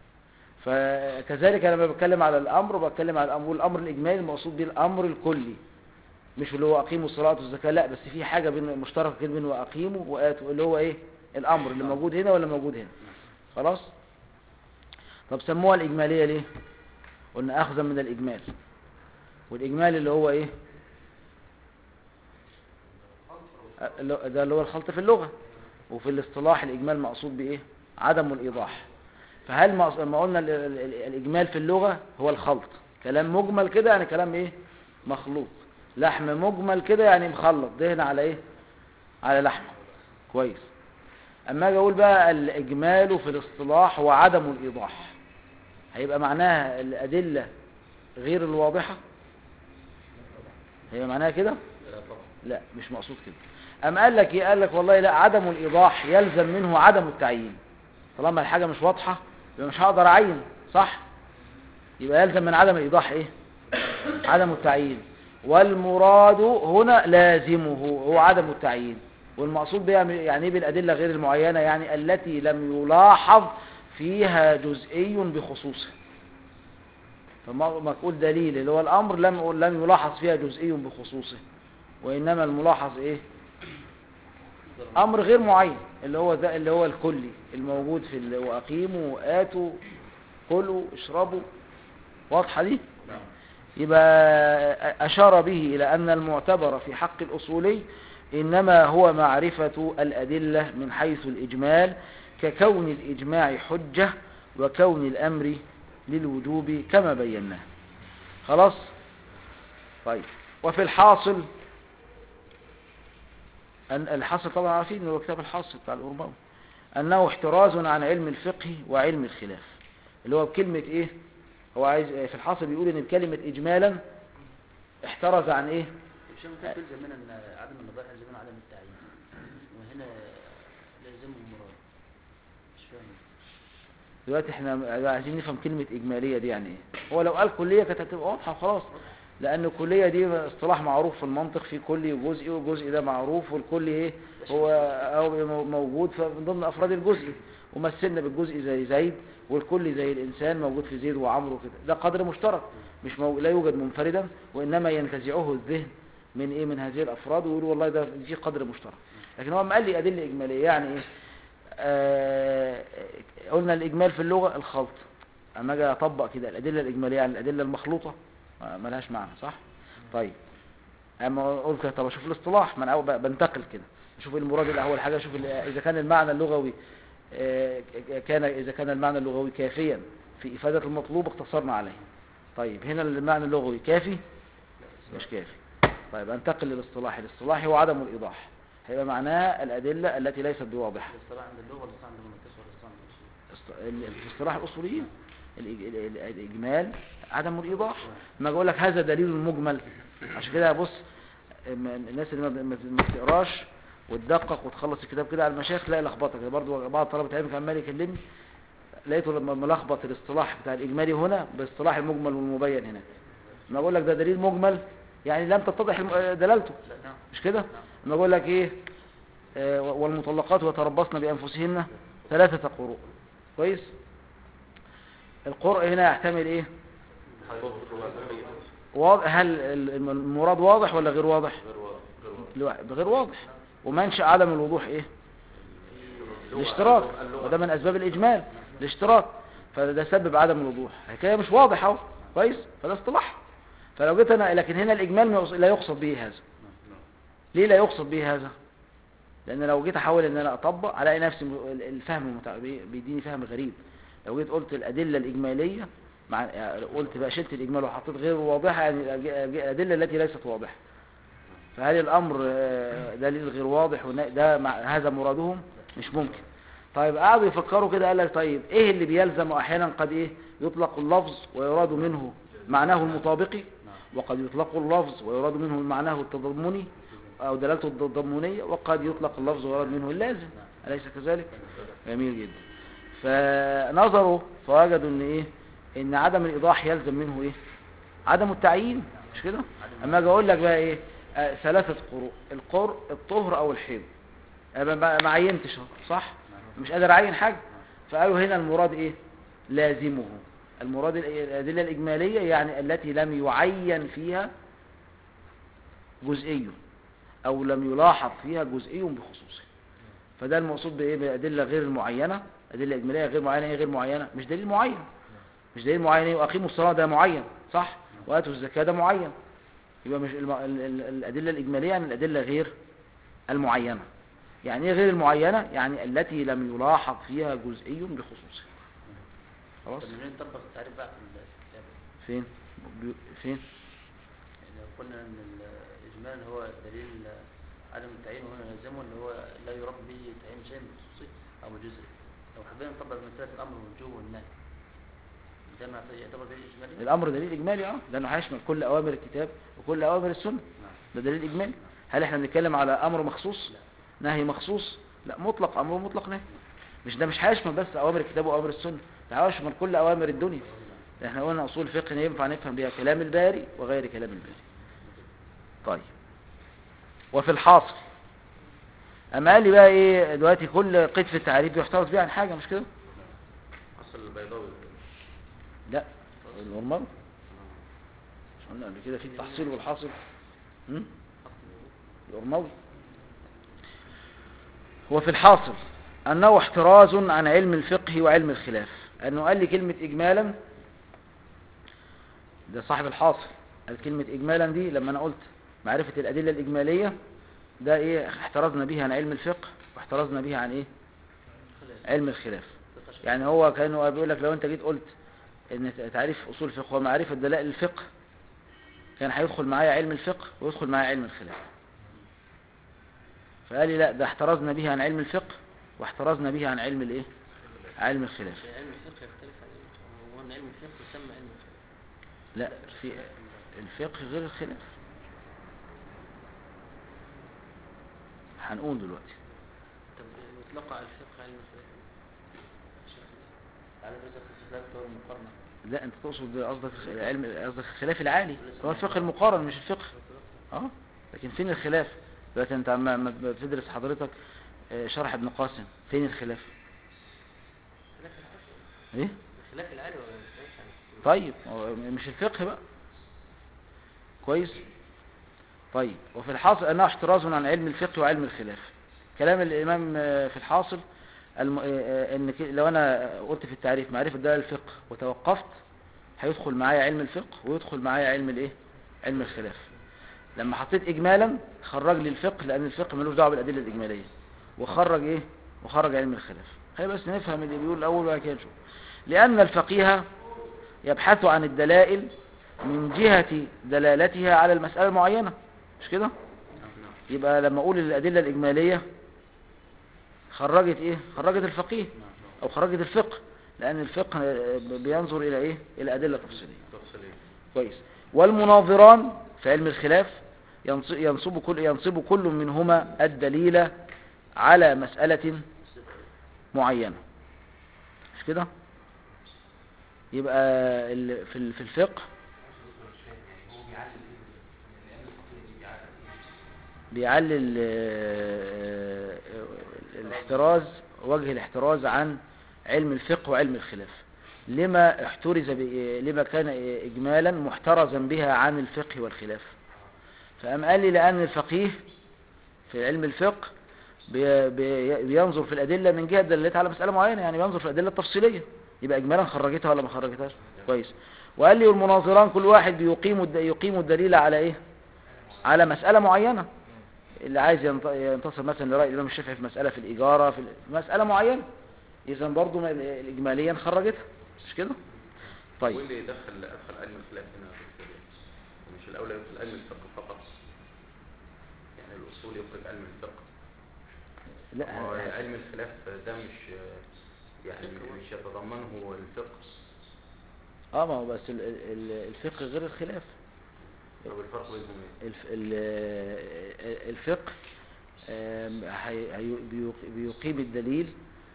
فكذلك أنا لما بتكلم على الأمر بتكلم على الأمر والأمر الإجمالي المقصود به الأمر الكلي مش اللي هو أقيموا الصلاة والزكاة لا بس في حاجة بين مشتركة كده بين وأقيموا وآتوا اللي هو إيه الأمر اللي موجود هنا ولا موجود هنا خلاص طب سموها الإجمالية ليه قلنا أخذا من الإجمال والإجمال اللي هو إيه اللي- ده اللي هو الخلط في اللغة وفي الاصطلاح الإجمال مقصود بإيه عدم الإيضاح فهل مقص- ما قلنا ال- ال- ال- الإجمال في اللغة هو الخلط كلام مجمل كده يعني كلام إيه مخلوط لحم مجمل كده يعني مخلط دهن على إيه على لحمة كويس أما أجي أقول بقى الإجمال في الاصطلاح وعدم الإيضاح هيبقى معناها الأدلة غير الواضحة هي معناها كده لا طبعا لا مش مقصود كده أم قال لك ايه قال لك والله لا عدم الإيضاح يلزم منه عدم التعيين طالما الحاجة مش واضحة يبقى مش هقدر أعين صح يبقى يلزم من عدم الإيضاح إيه عدم التعيين والمراد هنا لازمه هو عدم التعيين والمقصود بها يعني ايه بالأدلة غير المعينة يعني التي لم يلاحظ فيها جزئي بخصوصه فما ما تقول دليل اللي هو الأمر لم لم يلاحظ فيها جزئي بخصوصه وإنما الملاحظ إيه أمر غير معين اللي هو ده اللي هو الكلي الموجود في ال- وأقيموا وآتوا كلوا اشربوا واضحة دي يبقى أشار به إلى أن المعتبر في حق الأصولي إنما هو معرفة الأدلة من حيث الإجمال ككون الإجماع حجة وكون الأمر للوجوب كما بيناه خلاص طيب وفي الحاصل أن الحاصل طبعا عارفين هو كتاب الحاصل بتاع الأرباوي أنه احتراز عن علم الفقه وعلم الخلاف اللي هو بكلمة إيه هو عايز في الحاصل بيقول إن بكلمة إجمالا احترز عن إيه مش ممكن تلزم من ان عدم النظر يلزم من عدم التعيين وهنا لازم المراد مش فاهم دلوقتي احنا عايزين نفهم كلمة إجمالية دي يعني إيه هو لو قال كلية كانت هتبقى واضحة وخلاص لأن الكلية دي اصطلاح معروف في المنطق في كلي وجزئي والجزء ده معروف والكل إيه هو هو موجود ف- من ضمن أفراد الجزء ومثلنا بالجزء زي زيد والكل زي الإنسان موجود في زيد وعمرو وكده ده قدر مشترك مش مو... لا يوجد منفردا وإنما ينتزعه الذهن من إيه من هذه الأفراد ويقول والله ده في قدر مشترك لكن هو ما قال لي أدلة إجمالية يعني إيه آه قلنا الإجمال في اللغة الخلط أما أجي أطبق كده الأدلة الإجمالية على الأدلة المخلوطة آه، ملهاش معنى صح طيب أما قلت طب أشوف الاصطلاح ما أنا أول ب- بنتقل كده أشوف إيه المراد الأول حاجة أشوف ال- إذا كان المعنى اللغوي آه، كان إذا كان المعنى اللغوي كافيا في إفادة المطلوب اقتصرنا عليه طيب هنا المعنى اللغوي كافي مش كافي طيب انتقل للاصطلاح الاصطلاحي هو عدم الإيضاح هيبقى معناه الأدلة التي ليست بواضحة الاصطلاح عند اللغه ولا عند المنطق ولا عند الاصول است- ال- في اصطلاح الأصوليين الإج- ال- ال- الإجمال عدم الإيضاح لما أقول لك هذا دليل مجمل عشان كده بص م- الناس اللي ما ب- ما ما بتقراش وتدقق وتخلص الكتاب كده على المشايخ تلاقي لخبطه كده برضه بعض طلبه العلم كان عمال يكلمني لقيته لما ملخبط الاصطلاح بتاع الإجمالي هنا باصطلاح المجمل والمبين هنا لما أقول لك ده دليل مجمل يعني لم تتضح الم- دلالته نعم مش كده لما أقول لك إيه آه، والمطلقات يتربصن بأنفسهن ثلاثة قروء كويس القرء هنا يحتمل ايه واضح هل ال- الم- المراد واضح ولا غير واضح غير واضح لا، غير واضح ومنشأ عدم الوضوح ايه الاشتراك وده من اسباب الاجمال الاشتراك فده سبب عدم الوضوح الحكايه مش واضح اهو كويس فده اصطلاح فلو جيت انا لكن هنا الاجمال ما يقص- لا يقصد به هذا ليه لا يقصد به هذا لان لو جيت احاول ان انا اطبق الاقي نفسي م- ال- الفهم متع- بي- بيديني فهم غريب لو جيت قلت الادله الاجماليه مع يعني قلت بقى شلت الاجمال وحطيت غير واضحه يعني الأج- الأج- الادله التي ليست واضحه فهل الامر آه، دليل غير واضح وإن ده مع هذا مرادهم مش ممكن طيب قعدوا يفكروا كده قال لك طيب ايه اللي بيلزم احيانا قد ايه يطلق اللفظ ويراد منه معناه المطابقي وقد يطلق اللفظ ويراد منه معناه التضمني او دلالته التضمنيه وقد يطلق اللفظ ويراد منه اللازم اليس كذلك جميل جدا فنظروا فوجدوا ان ايه ان عدم الايضاح يلزم منه ايه عدم التعيين مش كده اما اجي اقول لك بقى ايه آه ثلاثه قروء القر الطهر او الحيض أنا ما ما عينتش أهو، صح مش قادر اعين حاجه فقالوا هنا المراد ايه لازمه المراد ال- الادله الاجماليه يعني التي لم يعين فيها جزئي او لم يلاحظ فيها جزئي بخصوصه فده المقصود بايه بالادله غير المعينه ادله اجماليه غير معينه ايه غير معينه مش دليل معين مش دليل معين ايه واقيموا الصلاه ده معين صح واتوا الزكاه ده معين يبقى مش الم... ال... ال... الادله الاجماليه يعني الادله غير المعينه يعني ايه غير المعينه يعني التي لم يلاحظ فيها جزئي بخصوصه خلاص طب منين نطبق التعريف بقى في الكتاب فين بي- فين يعني لو قلنا ان الاجمال هو دليل عدم التعيين وهنا يلزمه ان هو لا يراد به تعيين شيء بخصوصي او بجزء لو حبينا نطبق مسألة الامر والوجوب والنهي ده ما يعتبر دليل اجمالي الامر دليل اجمالي اه لانه هيشمل كل اوامر الكتاب وكل اوامر السنه نعم ده دليل اجمالي هل احنا بنتكلم على امر مخصوص نهي مخصوص لا مطلق امر ومطلق نهي مش ده مش هيشمل بس اوامر الكتاب واوامر السنه ده هيشمل كل اوامر الدنيا احنا قلنا اصول الفقه ينفع نفهم بها كلام الباري وغير كلام الباري طيب وفي الحاصل اما قال لي بقى ايه دلوقتي كل قيد في التعريف يحترز بيه عن حاجه مش كده اصل البيضاوي لا النورمال مش قلنا قبل كده في التحصيل والحاصل هم؟ الأرموي هو في الحاصل أنه احتراز عن علم الفقه وعلم الخلاف أنه قال لي كلمة إجمالا ده صاحب الحاصل قال كلمة إجمالا دي لما أنا قلت معرفة الأدلة الإجمالية ده إيه احترزنا بيها عن علم الفقه واحترزنا بيها عن إيه علم الخلاف يعني هو كانه بيقول لك لو أنت جيت قلت إن تعريف أصول الفقه ومعرفة دلائل الفقه كان هيدخل معايا علم الفقه ويدخل معايا علم الخلاف فقال لي لا ده احترزنا به عن علم الفقه واحترزنا به عن علم الايه علم الخلاف في علم الفقه يختلف عن علم الفقه. هو ان علم الفقه يسمى علم الخلاف لا في الفقه غير الخلاف هنقول دلوقتي طب يطلق على الفقه علم الخلاف شيخ على بس الخلاف هو المقارنة لا انت تقصد قصدك علم قصدك الخلاف العالي هو الفقه المقارن مش الفقه اه لكن فين الخلاف دلوقتي انت عم عم بتدرس حضرتك آه، شرح ابن قاسم فين الخلاف الخلاف العالي ايه الخلاف العالي ولا الخلاف العالي طيب هو مش الفقه بقى كويس طيب وفي الحاصل أنه احتراز عن علم الفقه وعلم الخلاف كلام الإمام آه، في الحاصل الم... آه، آه، إن ك- لو أنا قلت في التعريف معرفة دلائل الفقه وتوقفت هيدخل معايا علم الفقه ويدخل معايا علم الإيه علم الخلاف لما حطيت إجمالا خرج لي الفقه لأن الفقه ملوش دعوة بالأدلة الإجمالية وخرج إيه وخرج علم الخلاف خلينا بس نفهم اللي بيقول الأول وبعد كده نشوف لأن الفقيه يبحث عن الدلائل من جهة دلالتها على المسألة المعينة مش كده يبقى لما اقول الأدلة الإجمالية خرجت ايه خرجت الفقيه او خرجت الفقه لأن الفقه آه، بينظر إلى ايه إلى أدلة تفصيلية تفصيلية كويس والمناظران في علم الخلاف ينص- ينصب كل ينصب كل منهما الدليل على مسألة معينة مش كده يبقى ال- في ال- في الفقه بيعلل آه، آه، الاحتراز وجه الاحتراز عن علم الفقه وعلم الخلاف لما احترز ب- لما كان إجمالا محترزا بها عن الفقه والخلاف فأم قال لي لأن الفقيه في علم الفقه بي- بي- بينظر في الأدلة من جهة دلالتها على مسألة معينة يعني بينظر في الأدلة التفصيلية يبقى إجمالا خرجتها ولا ما خرجتهاش كويس وقال لي والمناظران كل واحد بيقيم الد- يقيم الدليل على إيه على مسألة معينة اللي عايز ينت- ينتصر مثلا لرأي الإمام الشافعي في مسألة في الإجارة في مسألة معينة إذا برضو ما- الإجماليا خرجتها مش كده طيب واللي يدخل ادخل علم الخلاف هنا في السبيل مش الاولى يدخل علم الفقه فقط يعني الاصول يدخل علم الفقه لا هو علم الخلاف ده مش يعني مش يتضمنه الفقه اه ما هو بس ال- ال- الفقه غير الخلاف طب الفرق بينهم ايه؟ الف- ال- الفقه آم، هي- هي- بيق- بيقيم الدليل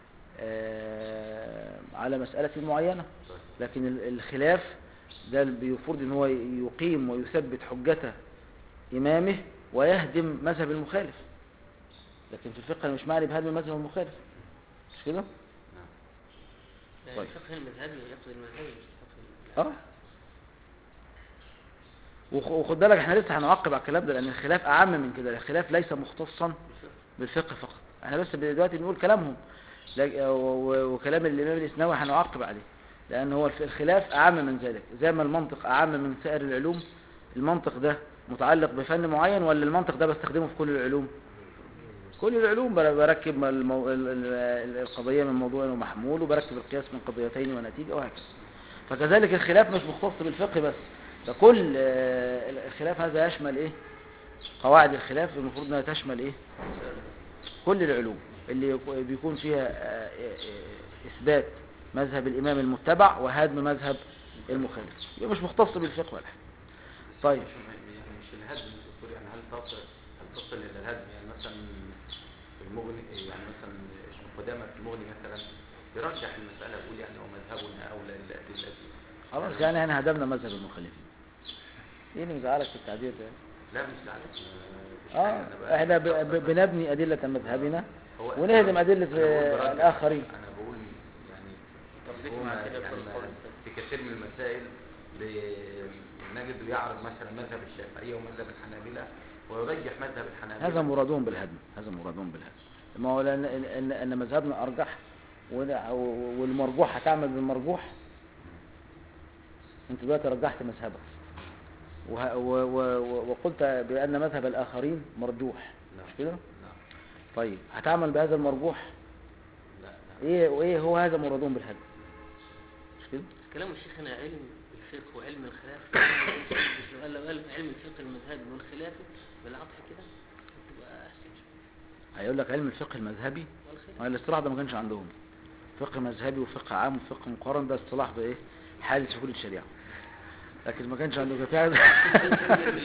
آم، على مسألة معينة لكن ال- الخلاف ده بيفرض ان هو يقيم ويثبت حجته إمامه ويهدم مذهب المخالف لكن في الفقه أنا مش معني بهدم مذهب المخالف مش كده؟ يعني طيب. الفقه المذهبي يقصد المذهبي مش الفقه اه وخ- وخد بالك احنا لسه هنعقب على الكلام ده لان الخلاف اعم من كده الخلاف ليس مختصا بالفقه فقط احنا بس دلوقتي بنقول كلامهم لك- و- و- وكلام الامام الاسناوي هنعقب عليه لان هو الف- الخلاف اعم من ذلك زي ما المنطق اعم من سائر العلوم المنطق ده متعلق بفن معين ولا المنطق ده بستخدمه في كل العلوم كل العلوم بر- بركب المو... ال- ال- القضية من موضوع ومحمول وبركب القياس من قضيتين ونتيجة وهكذا فكذلك الخلاف مش مختص بالفقه بس ده كل آه، الخلاف هذا يشمل ايه قواعد الخلاف المفروض انها تشمل ايه كل العلوم اللي يك- بيكون فيها آه، آه، آه، اثبات مذهب الامام المتبع وهدم مذهب المخالف يبقى مش مختص بالفقه ولا حاجه طيب مش يعني مش الهدم الأصول يعني هل تصل هل تصل إلى الهدم يعني مثلا المغني يعني مثلا ابن قدامة في المغني مثلا يرجح المسألة يقول يعني هو مذهبنا أولى للأدلة دي خلاص يعني احنا هدمنا مذهب المخالفين ايه اللي مزعلك في التعبير ده لا مش زعلان مش اه حاجة، أنا بقى- احنا ب- ب- بنبني ادله مذهبنا هو ونهدم ادله أنا بقول برد. الاخرين انا بقول يعني طب ليك هو مع ما- كده يعني كل ما- قول في كثير من المسائل ب- نجد يعرض مثلا مذهب الشافعية ومذهب الحنابلة ويرجح مذهب الحنابلة هذا مرادهم بالهدم هذا مرادهم بالهدم ما هو لان ان, إن مذهبنا ارجح وده- والمرجوح هتعمل بالمرجوح انت دلوقتي رجحت مذهبك وه- و- و- و- وقلت بان مذهب الاخرين مرجوح مش كده نعم طيب هتعمل بهذا المرجوح لا لا ايه وايه هو هذا مرادهم بالهدم مش كده كلام الشيخ هنا علم الفقه وعلم الخلاف مش لو قال لو قال علم الفقه المذهبي والخلافي بالعطف كده تبقى احسن شوية. هيقول لك علم الفقه المذهبي والخلاف ما الاصطلاح ده ما كانش عندهم فقه مذهبي وفقه عام وفقه مقارن ده اصطلاح بايه حادث في كل الشريعه لكن ما كانش عندهم كان في حاجة-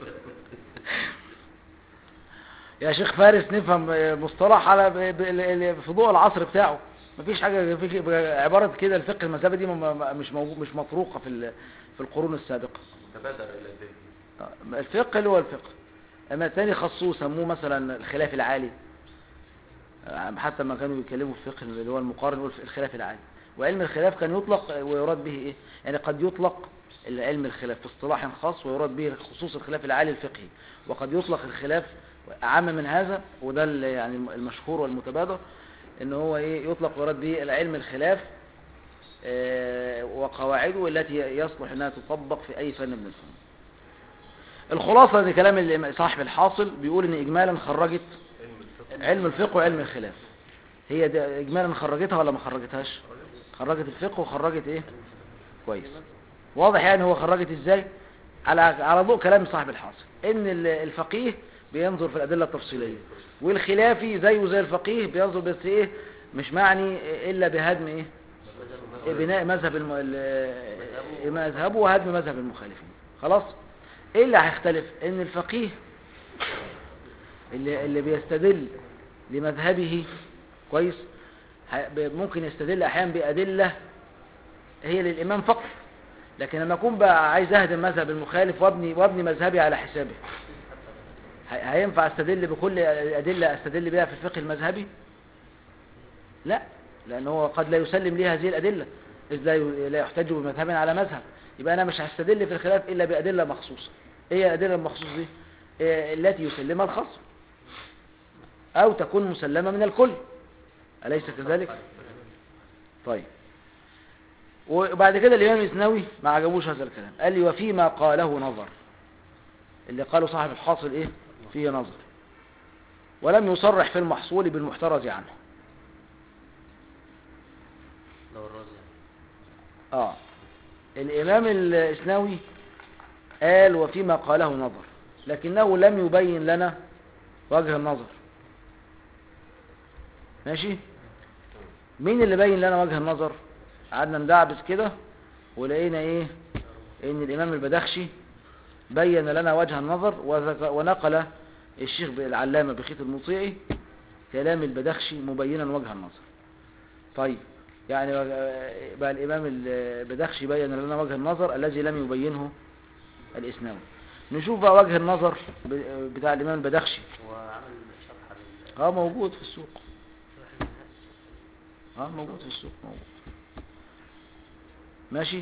يا شيخ فارس نفهم مصطلح على ب- ب- ال- في ضوء العصر بتاعه مفيش حاجه في عباره كده الفقه المذهبي دي ما- ما- مش موجود مش مطروقه في ال- في القرون السابقه تبادر إلى الذهن الفقه اللي هو الفقه اما الثاني خصوه سموه مثلا الخلاف العالي حتى ما كانوا يتكلموا في الفقه اللي هو المقارن يقول الخلاف العالي وعلم الخلاف كان يطلق ويراد به ايه يعني قد يطلق علم الخلاف في اصطلاح خاص ويراد به خصوص الخلاف العالي الفقهي وقد يطلق الخلاف اعم من هذا وده ال- يعني المشهور والمتبادر ان هو ايه يطلق ويراد به العلم الخلاف آه، وقواعده التي يصلح انها تطبق في اي فن من الفنون الخلاصة ان كلام الإمام- صاحب الحاصل بيقول ان اجمالا خرجت علم الفقه علم الفقه وعلم الخلاف هي ده اجمالا خرجتها ولا ما خرجتهاش خرجت الفقه وخرجت ايه كويس واضح يعني هو خرجت ازاي على على ضوء كلام صاحب الحاصل ان ال- الفقيه بينظر في الادله التفصيليه والخلافي زيه زي الفقيه بينظر بس ايه مش معني الا بهدم ايه إيه بناء مذهب الم... ال- مذهبه وهدم مذهب المخالفين خلاص ايه اللي هيختلف ان الفقيه اللي, اللي بيستدل لمذهبه كويس ه- ب- ممكن يستدل احيانا بادله هي للامام فقط لكن لما اكون بقى عايز اهدم مذهب المخالف وابني وابني مذهبي على حسابه ه- هينفع استدل بكل الادله استدل بها في الفقه المذهبي لا لان هو قد لا يسلم لي هذه الادله اذ لا ي- لا يحتج بمذهب على مذهب يبقى انا مش هستدل في الخلاف الا بادله مخصوصه ايه هي الادله المخصوصه دي إيه التي يسلمها الخصم او تكون مسلمه من الكل اليس كذلك طيب وبعد كده الامام الاسنوي ما عجبوش هذا الكلام قال لي وفيما قاله نظر اللي قاله صاحب الحاصل ايه فيه نظر ولم يصرح في المحصول بالمحترز عنه لو الرازي اه الامام الاسنوي قال وفيما قاله نظر لكنه لم يبين لنا وجه النظر ماشي مين اللي بين لنا وجه النظر قعدنا ندعبس كده ولقينا ايه ان الامام البدخشي بين لنا وجه النظر وذك- ونقل الشيخ العلامة بخيت المطيعي كلام البدخشي مبينا وجه النظر طيب يعني بقى الإمام البدخشي بين لنا وجه النظر الذي لم يبينه الإسناوي نشوف بقى وجه النظر ب- بتاع الإمام البدخشي هو عامل شرح لل- اه موجود في السوق اه موجود في السوق موجود ماشي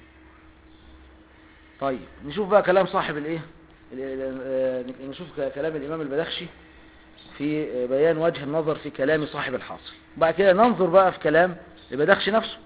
طيب نشوف بقى كلام صاحب الايه ال- ال- آه، نشوف ك- كلام الامام البدخشي في آه، بيان وجه النظر في كلام صاحب الحاصل بعد كده ننظر بقى في كلام البدخشي نفسه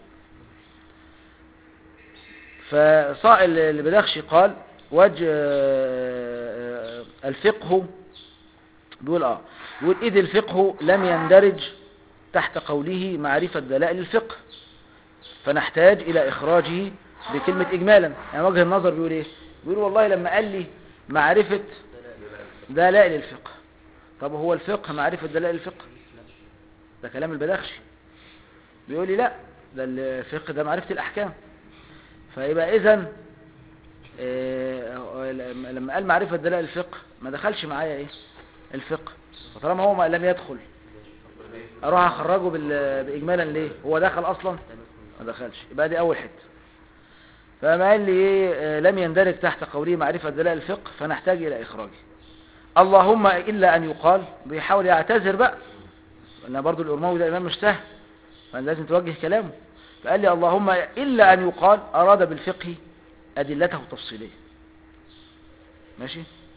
فصائل البدخشي قال وجه آه، آه، الفقه بيقول اه بيقول إذ الفقه لم يندرج تحت قوله معرفة دلائل الفقه فنحتاج إلى إخراجه بكلمة إجمالا يعني وجه النظر بيقول إيه بيقول والله لما قال لي معرفة دلائل الفقه طب هو الفقه معرفة دلائل الفقه ده كلام البدخشي بيقول لي لا ده الفقه ده معرفة الأحكام فيبقى إذن آه، لما قال معرفة دلائل الفقه ما دخلش معايا إيه الفقه فطالما هو ما لم يدخل اروح اخرجه بال- باجمالا ليه هو دخل اصلا ما دخلش يبقى دي اول حته فما قال لي ايه آه، لم يندرج تحت قوله معرفة دلائل الفقه فنحتاج الى اخراجه اللهم الا ان يقال بيحاول يعتذر بقى لان برضو الارماوي ده امام مش سهل فلازم توجه كلامه فقال لي اللهم الا ان يقال اراد بالفقه ادلته تفصيليه ماشي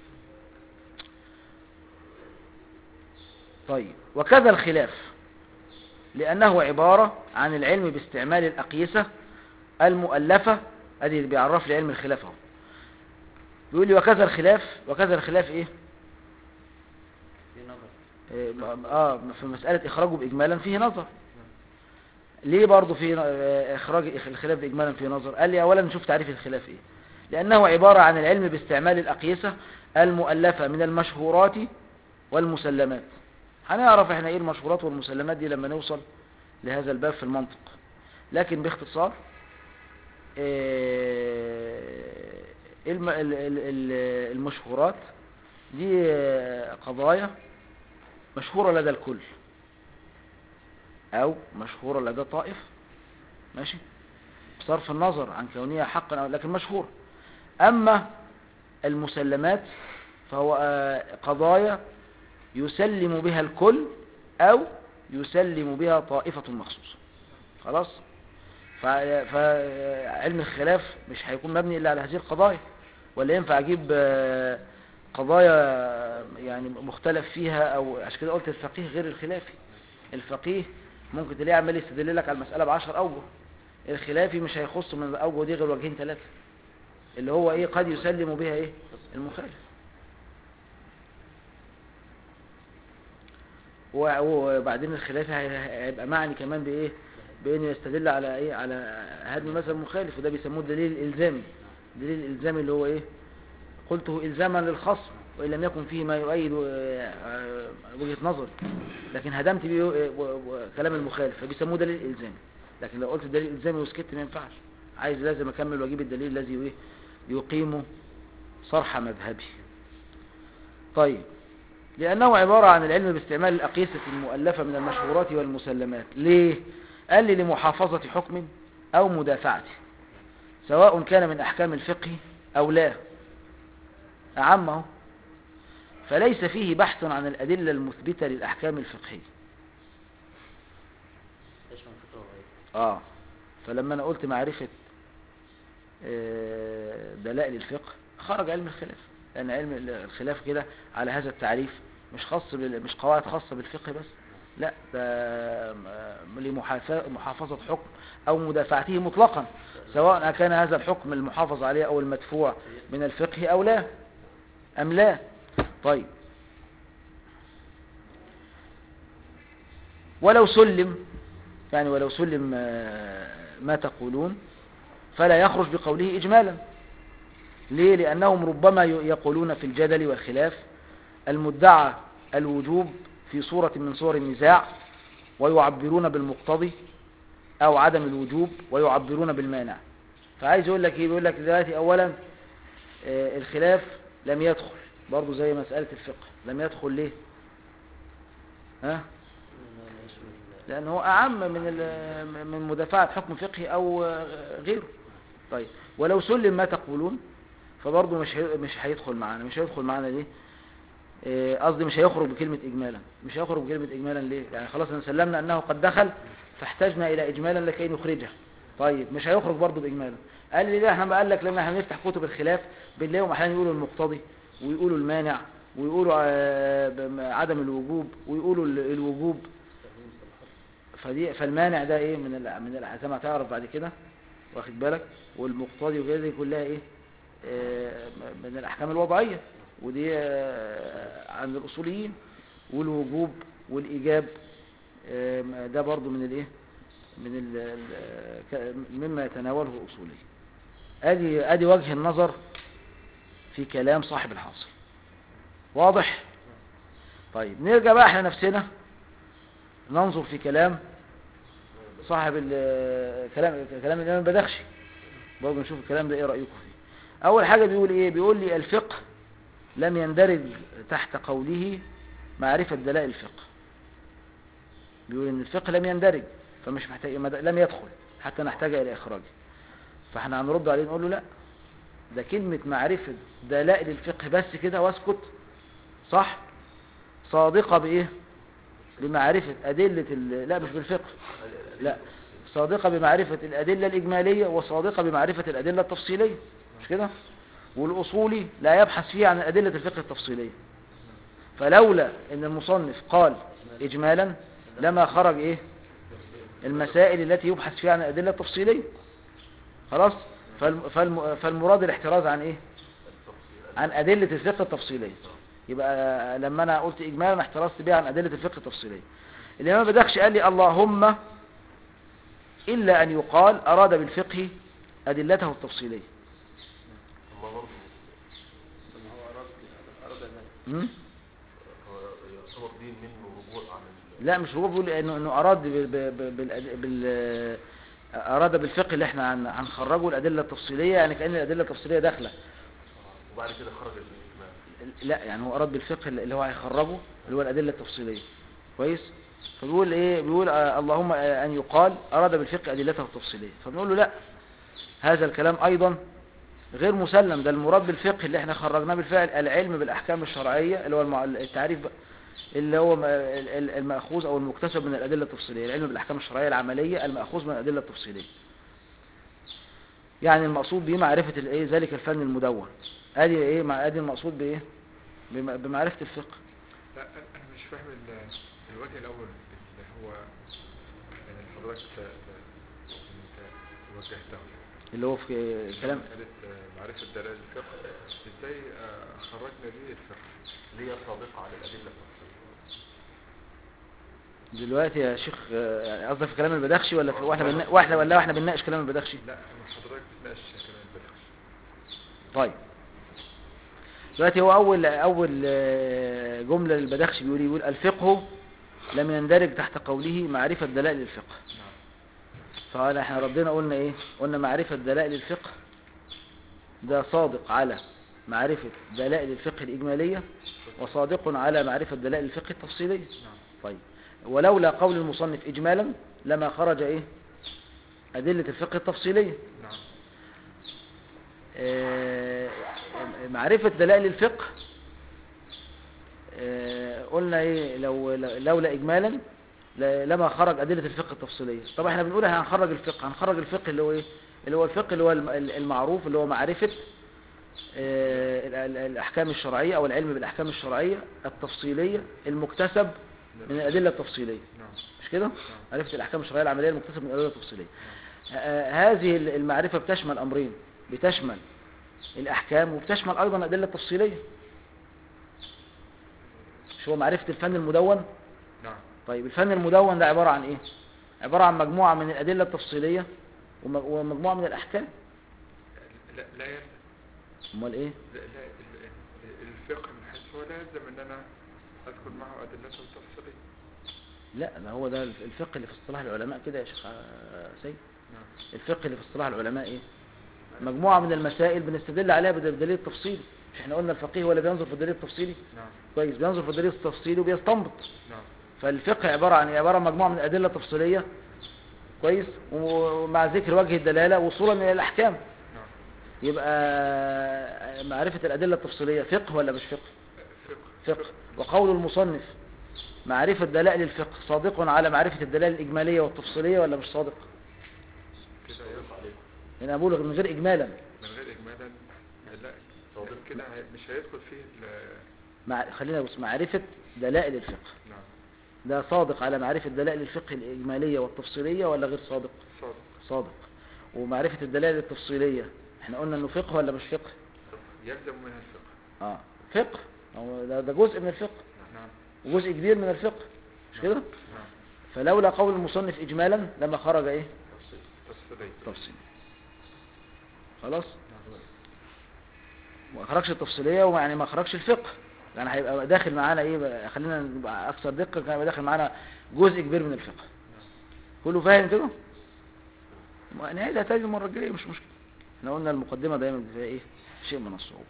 طيب وكذا الخلاف لأنه عبارة عن العلم باستعمال الأقيسة المؤلفة ادي اللي بيعرف لي علم الخلاف اهو بيقول لي وكذا الخلاف وكذا الخلاف ايه في نظر إيه، اه في مسألة اخراجه باجمالا فيه نظر ليه برضو في آه، اخراج الخلاف باجمالا فيه نظر قال لي اولا نشوف تعريف الخلاف ايه لانه عبارة عن العلم باستعمال الاقيسة المؤلفة من المشهورات والمسلمات هنعرف احنا ايه المشهورات والمسلمات دي لما نوصل لهذا الباب في المنطق لكن باختصار آه، الم- ال- ال- ال- المشهورات دي آه، قضايا مشهورة لدى الكل أو مشهورة لدى طائف ماشي بصرف النظر عن كونها حقا أو لكن مشهورة أما المسلمات فهو آه، قضايا يسلم بها الكل أو يسلم بها طائفة مخصوصة خلاص فع- فعلم الخلاف مش هيكون مبني إلا على هذه القضايا ولا ينفع أجيب آه، قضايا يعني مختلف فيها أو عشان كده قلت الفقيه غير الخلافي الفقيه ممكن تلاقيه عمال يستدل لك على المسألة بعشر أوجه الخلافي مش هيخص من الأوجه دي غير وجهين ثلاثة اللي هو إيه قد يسلم بها إيه المخالف و- وبعدين الخلاف هي- هيبقى معني كمان بايه بانه يستدل على ايه على هدم مثل مخالف وده بيسموه الدليل الالزامي الدليل الالزامي اللي هو ايه قلته الزاما للخصم وان لم يكن فيه ما يؤيد آه، آه، وجهة نظر لكن هدمت بيه آه، و- و- كلام المخالف فبيسموه دليل الزامي لكن لو قلت دليل الزامي وسكت ما ينفعش عايز لازم اكمل واجيب الدليل الذي ايه يقيم صرح مذهبي طيب لأنه عبارة عن العلم باستعمال الأقيسة المؤلفة من المشهورات والمسلمات ليه؟ قال لي لمحافظة حكم أو مدافعته سواء كان من أحكام الفقه أو لا أعمه فليس فيه بحث عن الأدلة المثبتة للأحكام الفقهية يشمل الفقه وغيره آه فلما أنا قلت معرفة آه، دلائل الفقه خرج علم الخلاف لأن علم الخلاف كده على هذا التعريف مش خاص بال... مش قواعد خاصة بالفقه بس لا ده م- لمحافظة حكم أو مدافعته مطلقا سواء كان هذا الحكم المحافظ عليه أو المدفوع من الفقه أو لا أم لا طيب ولو سلم يعني ولو سلم آه، ما تقولون فلا يخرج بقوله إجمالا ليه؟ لأنهم ربما ي- يقولون في الجدل والخلاف المدعى الوجوب في صورة من صور النزاع ويعبرون بالمقتضي أو عدم الوجوب ويعبرون بالمانع فعايز يقول لك إيه بيقول لك دلوقتي أولا آه، الخلاف لم يدخل برضو زي مسألة الفقه لم يدخل ليه ها لا يشمل لأن هو أعم من ال- من مدافعة حكم فقهي أو غيره طيب ولو سلم ما تقولون فبرضه مش هي- مش هيدخل معانا مش هيدخل معانا ليه إيه، قصدي مش هيخرج بكلمة إجمالا مش هيخرج بكلمة إجمالا ليه يعني خلاص إن سلمنا أنه قد دخل فاحتاجنا إلى إجمالا لكي نخرجه طيب مش هيخرج برضه بإجمالا قال لي ليه احنا ما قال لك لما احنا هنفتح كتب الخلاف بنلاقيهم احيانا يقولوا المقتضي ويقولوا المانع ويقولوا آه، بم- عدم الوجوب ويقولوا ال- الوجوب فدي فالمانع ده ايه من ال من ال- زي ما هتعرف بعد كده واخد بالك والمقتضي وكده دي كلها ايه آه، من الاحكام الوضعيه ودي آه، عند الاصوليين والوجوب والايجاب آه، ده برضو من الايه من ال ال- ك- مما يتناوله الاصولي ادي ادي وجه النظر في كلام صاحب الحاصل واضح طيب نرجع بقى احنا نفسنا ننظر في كلام صاحب ال- كلام كلام الامام البدخشي برضه نشوف الكلام ده ايه رايكم فيه اول حاجه بيقول ايه بيقول لي الفقه لم يندرج تحت قوله معرفه دلائل الفقه بيقول ان الفقه لم يندرج فمش محتاج مد- لم يدخل حتى نحتاج الى اخراجه فاحنا هنرد عليه نقول له لا ده كلمة معرفة دلائل الفقه بس كده واسكت صح صادقة بايه بمعرفة أدلة ال... لا مش بالفقه لا صادقة بمعرفة الأدلة الإجمالية وصادقة بمعرفة الأدلة التفصيلية مش كده والأصولي لا يبحث فيه عن أدلة الفقه التفصيلية فلولا أن المصنف قال إجمالا لما خرج إيه المسائل التي يبحث فيها عن الأدلة التفصيلية خلاص فالم... فالم... فالمراد الاحتراز عن إيه عن أدلة الفقه التفصيلية يبقى لما أنا قلت إجمالا احترزت بها عن أدلة الفقه التفصيلية الإمام بدخش قال لي اللهم إلا أن يقال أراد بالفقه أدلته التفصيلية أما برضه ما هو أراد أراد ذلك م? هو يعتبر دين منه رجوع عن ال- لا مش هو بيقول إنه, إنه أراد ب... ب... ب... بال... بال... أراد بالفقه اللي احنا هن- هنخرجه الأدلة التفصيلية يعني كأن الأدلة التفصيلية داخلة وبعد كده خرج بالإجماع لا يعني هو أراد بالفقه اللي هو هيخرجه اللي هو الأدلة التفصيلية كويس فبيقول إيه بيقول آه اللهم آه أن يقال أراد بالفقه أدلته التفصيلية فبنقول له لا هذا الكلام أيضا غير مسلم ده المراد بالفقه اللي احنا خرجناه بالفعل العلم بالأحكام الشرعية اللي هو المع- التعريف بقى اللي هو م- ال- ال- المأخوذ أو المكتسب من الأدلة التفصيلية العلم بالأحكام الشرعية العملية المأخوذ من الأدلة التفصيلية يعني المقصود به معرفة الايه ذلك الفن المدون ادي ايه مع ادي المقصود بايه بم- بمعرفة الفقه لا انا مش فاهم ال- الوجه الاول اللي هو يعني حضرتك ت- ت- انت وجهته اللي هو في كلام مسألة آه، معرفة دلائل الفقه ازاي آه، خرجنا بيه الفقه اللي هي صادقة على الأدلة التفصيلية دلوقتي يا شيخ آه، يعني قصدك في كلام البدخشي ولا في واحنا بنا... واحنا ولا واحنا بنناقش كلام البدخشي لا انا حضرتك بتناقش كلام البدخش طيب دلوقتي هو اول اول آه، جمله للبدخشي بيقول إيه؟ بيقول الفقه لم يندرج تحت قوله معرفه دلائل الفقه نعم فقال احنا ردينا قلنا ايه قلنا معرفه دلائل الفقه ده صادق على معرفه دلائل الفقه الاجماليه وصادق على معرفه دلائل الفقه التفصيليه نعم طيب ولولا قول المصنف اجمالا لما خرج ايه ادله الفقه التفصيليه نعم آه، معرفة دلائل الفقه آه، قلنا ايه لو لولا اجمالا ل- لما خرج ادلة الفقه التفصيلية طبعا احنا بنقول هنخرج الفقه هنخرج الفقه اللي هو ايه اللي هو الفقه اللي هو الم- المعروف اللي هو معرفة آه، ال- ال- الاحكام الشرعية او العلم بالاحكام الشرعية التفصيلية المكتسب من الادلة التفصيلية نعم مش كده معرفة الاحكام الشرعية العملية المكتسب من الادلة التفصيلية آه، هذه المعرفة بتشمل امرين بتشمل الأحكام وبتشمل أيضا الأدلة التفصيلية مش هو معرفة الفن المدون نعم طيب الفن المدون ده عبارة عن إيه عبارة عن مجموعة من الأدلة التفصيلية وم- ومجموعة من الأحكام لا لا يلزم أمال إيه لا لا ال- ال- الفقه من حيث هو لا يلزم ان انا اذكر معه ادلته التفصيليه لا ده هو ده الفقه اللي في اصطلاح العلماء كده يا شيخ آه، سيد نعم الفقه اللي في اصطلاح العلماء إيه مجموعة من المسائل بنستدل عليها بالدليل التفصيلي مش احنا قلنا الفقيه هو اللي بينظر في الدليل التفصيلي نعم كويس بينظر في الدليل التفصيلي وبيستنبط نعم فالفقه عبارة عن إيه؟ عبارة عن مجموعة من الأدلة التفصيلية كويس ومع ذكر وجه الدلالة وصولا إلى الأحكام نعم يبقى معرفة الأدلة التفصيلية فقه ولا مش فقه فقه فقه وقول المصنف معرفة دلائل الفقه صادق على معرفة الدلائل الإجمالية والتفصيلية ولا مش صادق كده يصح عليكم أنا بقول لك من غير إجمالا من غير اجمالا لا صادق. كده هي- مش هيدخل فيه ال- مع... خلينا بس معرفة دلائل الفقه نعم ده صادق على معرفة دلائل الفقه الإجمالية والتفصيلية ولا غير صادق صادق صادق ومعرفة الدلائل التفصيلية احنا قلنا انه فقه ولا مش فقه يلزم منها الفقه اه فقه هو ده, ده جزء من الفقه نعم وجزء كبير من الفقه مش كده نعم فلولا قول المصنف اجمالا لما خرج ايه تفصيلية تفصيل خلاص نعم ما خرجش التفصيليه ويعني ما خرجش الفقه يعني هيبقى داخل معانا ايه بقى خلينا نبقى اكثر دقه كان هيبقى داخل معانا جزء كبير من الفقه كله فاهم كده ما نعيدها تاني المره الجايه مش مشكله احنا قلنا المقدمه دايما فيها ايه شيء من الصعوبه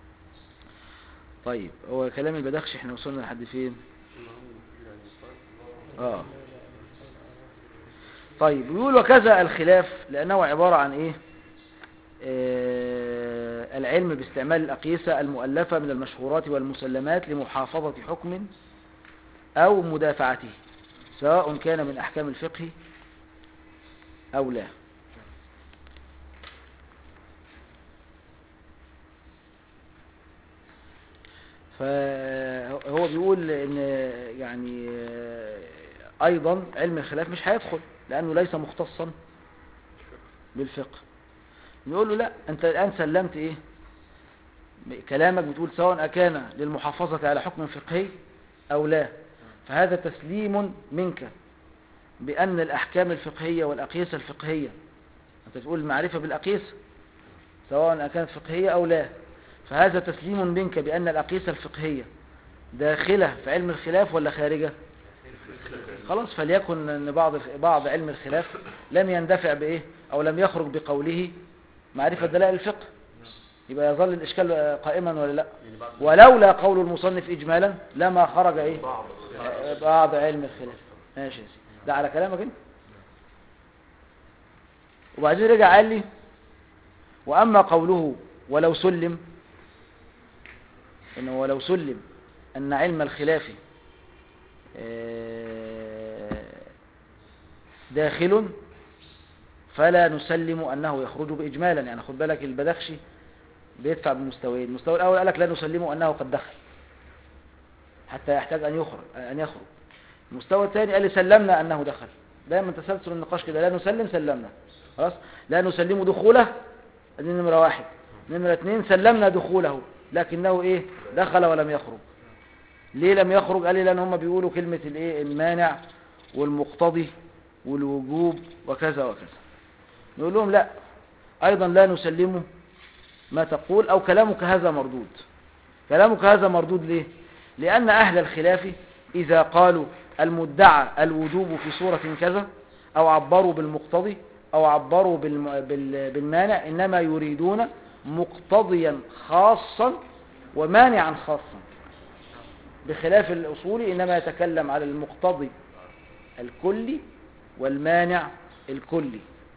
طيب هو كلام البدخش احنا وصلنا لحد فين اللهم إلا أن يقال اه طيب بيقول وكذا الخلاف لأنه عبارة عن إيه آه، العلم باستعمال الأقيسة المؤلفة من المشهورات والمسلمات لمحافظة حكم أو مدافعته سواء كان من أحكام الفقه أو لا فهو بيقول ان يعني ايضا علم الخلاف مش هيدخل لانه ليس مختصا بالفقه نقول له لا انت الان سلمت ايه كلامك بتقول سواء اكان للمحافظة على حكم فقهي او لا فهذا تسليم منك بان الاحكام الفقهية والاقيسة الفقهية انت تقول المعرفة بالاقيسة سواء كانت فقهية او لا فهذا تسليم منك بأن الأقيسة الفقهية داخلة في علم الخلاف ولا خارجة خلاص فليكن أن بعض بعض علم الخلاف لم يندفع بإيه أو لم يخرج بقوله معرفة دلائل الفقه يبقى يظل الإشكال قائما ولا لا يعني بعض ولولا قول المصنف إجمالا لما خرج إيه بعض علم الخلاف ماشي يا سيدي ده على كلامك انت وبعدين رجع قال لي وأما قوله ولو سلم إنه ولو سلم أن علم الخلاف آه، داخل فلا نسلم أنه يخرج بإجمالا يعني خد بالك البدخشي بيدفع بمستويين المستوى الأول قالك لا نسلم أنه قد دخل حتى يحتاج أن يخرج أن يخرج المستوى الثاني قال لي سلمنا أنه دخل دايما تسلسل النقاش كده لا نسلم سلمنا خلاص لا نسلم دخوله دي نمرة واحد نمرة اثنين سلمنا دخوله لكنه ايه دخل ولم يخرج ليه لم يخرج قال لي لان هم بيقولوا كلمة الايه المانع والمقتضي والوجوب وكذا وكذا نقول لهم لا ايضا لا نسلمه ما تقول او كلامك هذا مردود كلامك هذا مردود ليه لان اهل الخلاف اذا قالوا المدعى الوجوب في صورة كذا او عبروا بالمقتضي او عبروا بالم... بال... بالمانع انما يريدون مقتضيا خاصا ومانعا خاصا بخلاف الأصول إنما يتكلم على المقتضي الكلي والمانع الكلي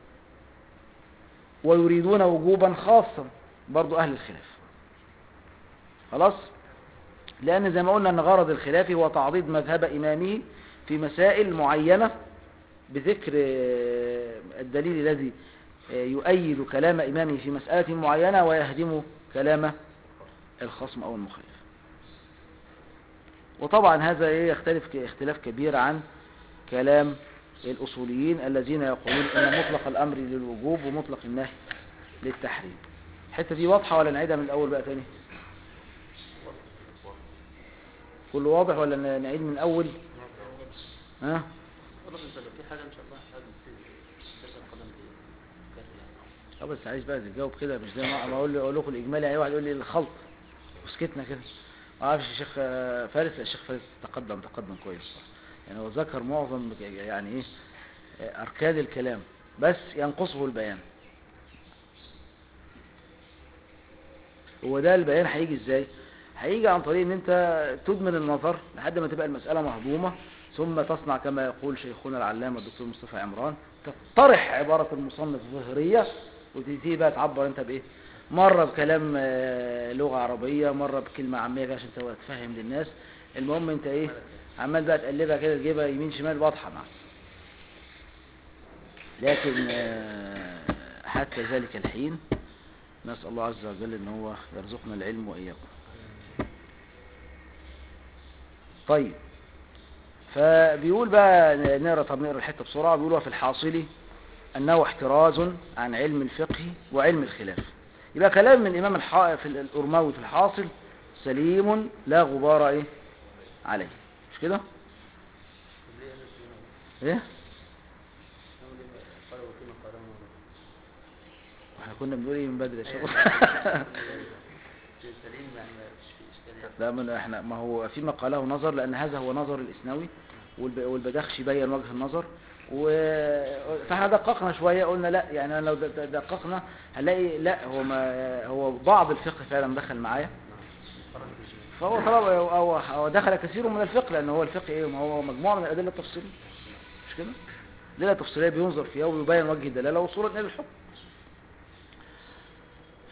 ويريدون وجوبا خاصا برضو أهل الخلاف خلاص لأن زي ما قلنا أن غرض الخلاف هو تعضيد مذهب إمامه في مسائل معينة بذكر الدليل الذي يؤيد كلام إمامه في مسألة معينة ويهدم كلام الخصم أو المخالف وطبعا هذا إيه يختلف اختلاف كبير عن كلام الأصوليين الذين يقولون أن مطلق الأمر للوجوب ومطلق النهي للتحريم الحتة دي واضحة ولا نعيدها من الأول بقى تاني كله واضح ولا نعيد من الأول ها خلاص انت لو في حاجة ان شاء الله حاجة تسأل قدم بكافي يعني اه بس عايز بقى تجاوب كده مش زي ما ما اقول لي اقول لكم الاجمالي اي واحد يقول لي الخلط وسكتنا كده ما اعرفش الشيخ آه، فارس لا، الشيخ فارس تقدم تقدم كويس صراحة. يعني هو ذكر معظم يعني ايه آه، اركان الكلام بس ينقصه البيان هو ده البيان هيجي ازاي هيجي عن طريق ان انت تدمن النظر لحد ما تبقى المسألة مهضومة ثم تصنع كما يقول شيخنا العلامة الدكتور مصطفى عمران تطرح عبارة المصنف ظهرية وتبتدي بقى تعبر انت بايه مرة بكلام آه، لغة عربية مرة بكلمة عامية كده عشان تبقى تفهم للناس المهم انت ايه عمال بقى تقلبها كده تجيبها يمين شمال واضحة معاك لكن آه، حتى ذلك الحين نسأل الله عز وجل ان هو يرزقنا العلم وإياكم طيب فبيقول بقى نقرا طب نقرا الحته بسرعه بيقولوا في الحاصل انه احتراز عن علم الفقه وعلم الخلاف يبقى كلام من الامام الح... في الارماوي في الحاصل سليم لا غبار ايه عليه مش كده طب ليه انا سليم ايه نعمل ايه بقى؟ قال وفيما قاله نظر احنا كنا بنقول ايه من بدري يا شيخ سليم يعني ما فيش فيه اشكالية لا من احنا ما هو فيما قاله نظر لان هذا هو نظر الاسنوي والب- والبدخشي بين وجه النظر و... فاحنا دققنا شويه قلنا لا يعني أنا لو د- د- دققنا هنلاقي لا هو ما هو بعض الفقه فعلا دخل معايا خرج بالجميع فهو طلب أو أو دخل كثير من الفقه لأن هو الفقه إيه ما هو مجموعة من الأدلة التفصيلية مش كده؟ الأدلة التفصيلية بينظر فيها ويبين وجه الدلالة وصورة إلى الحكم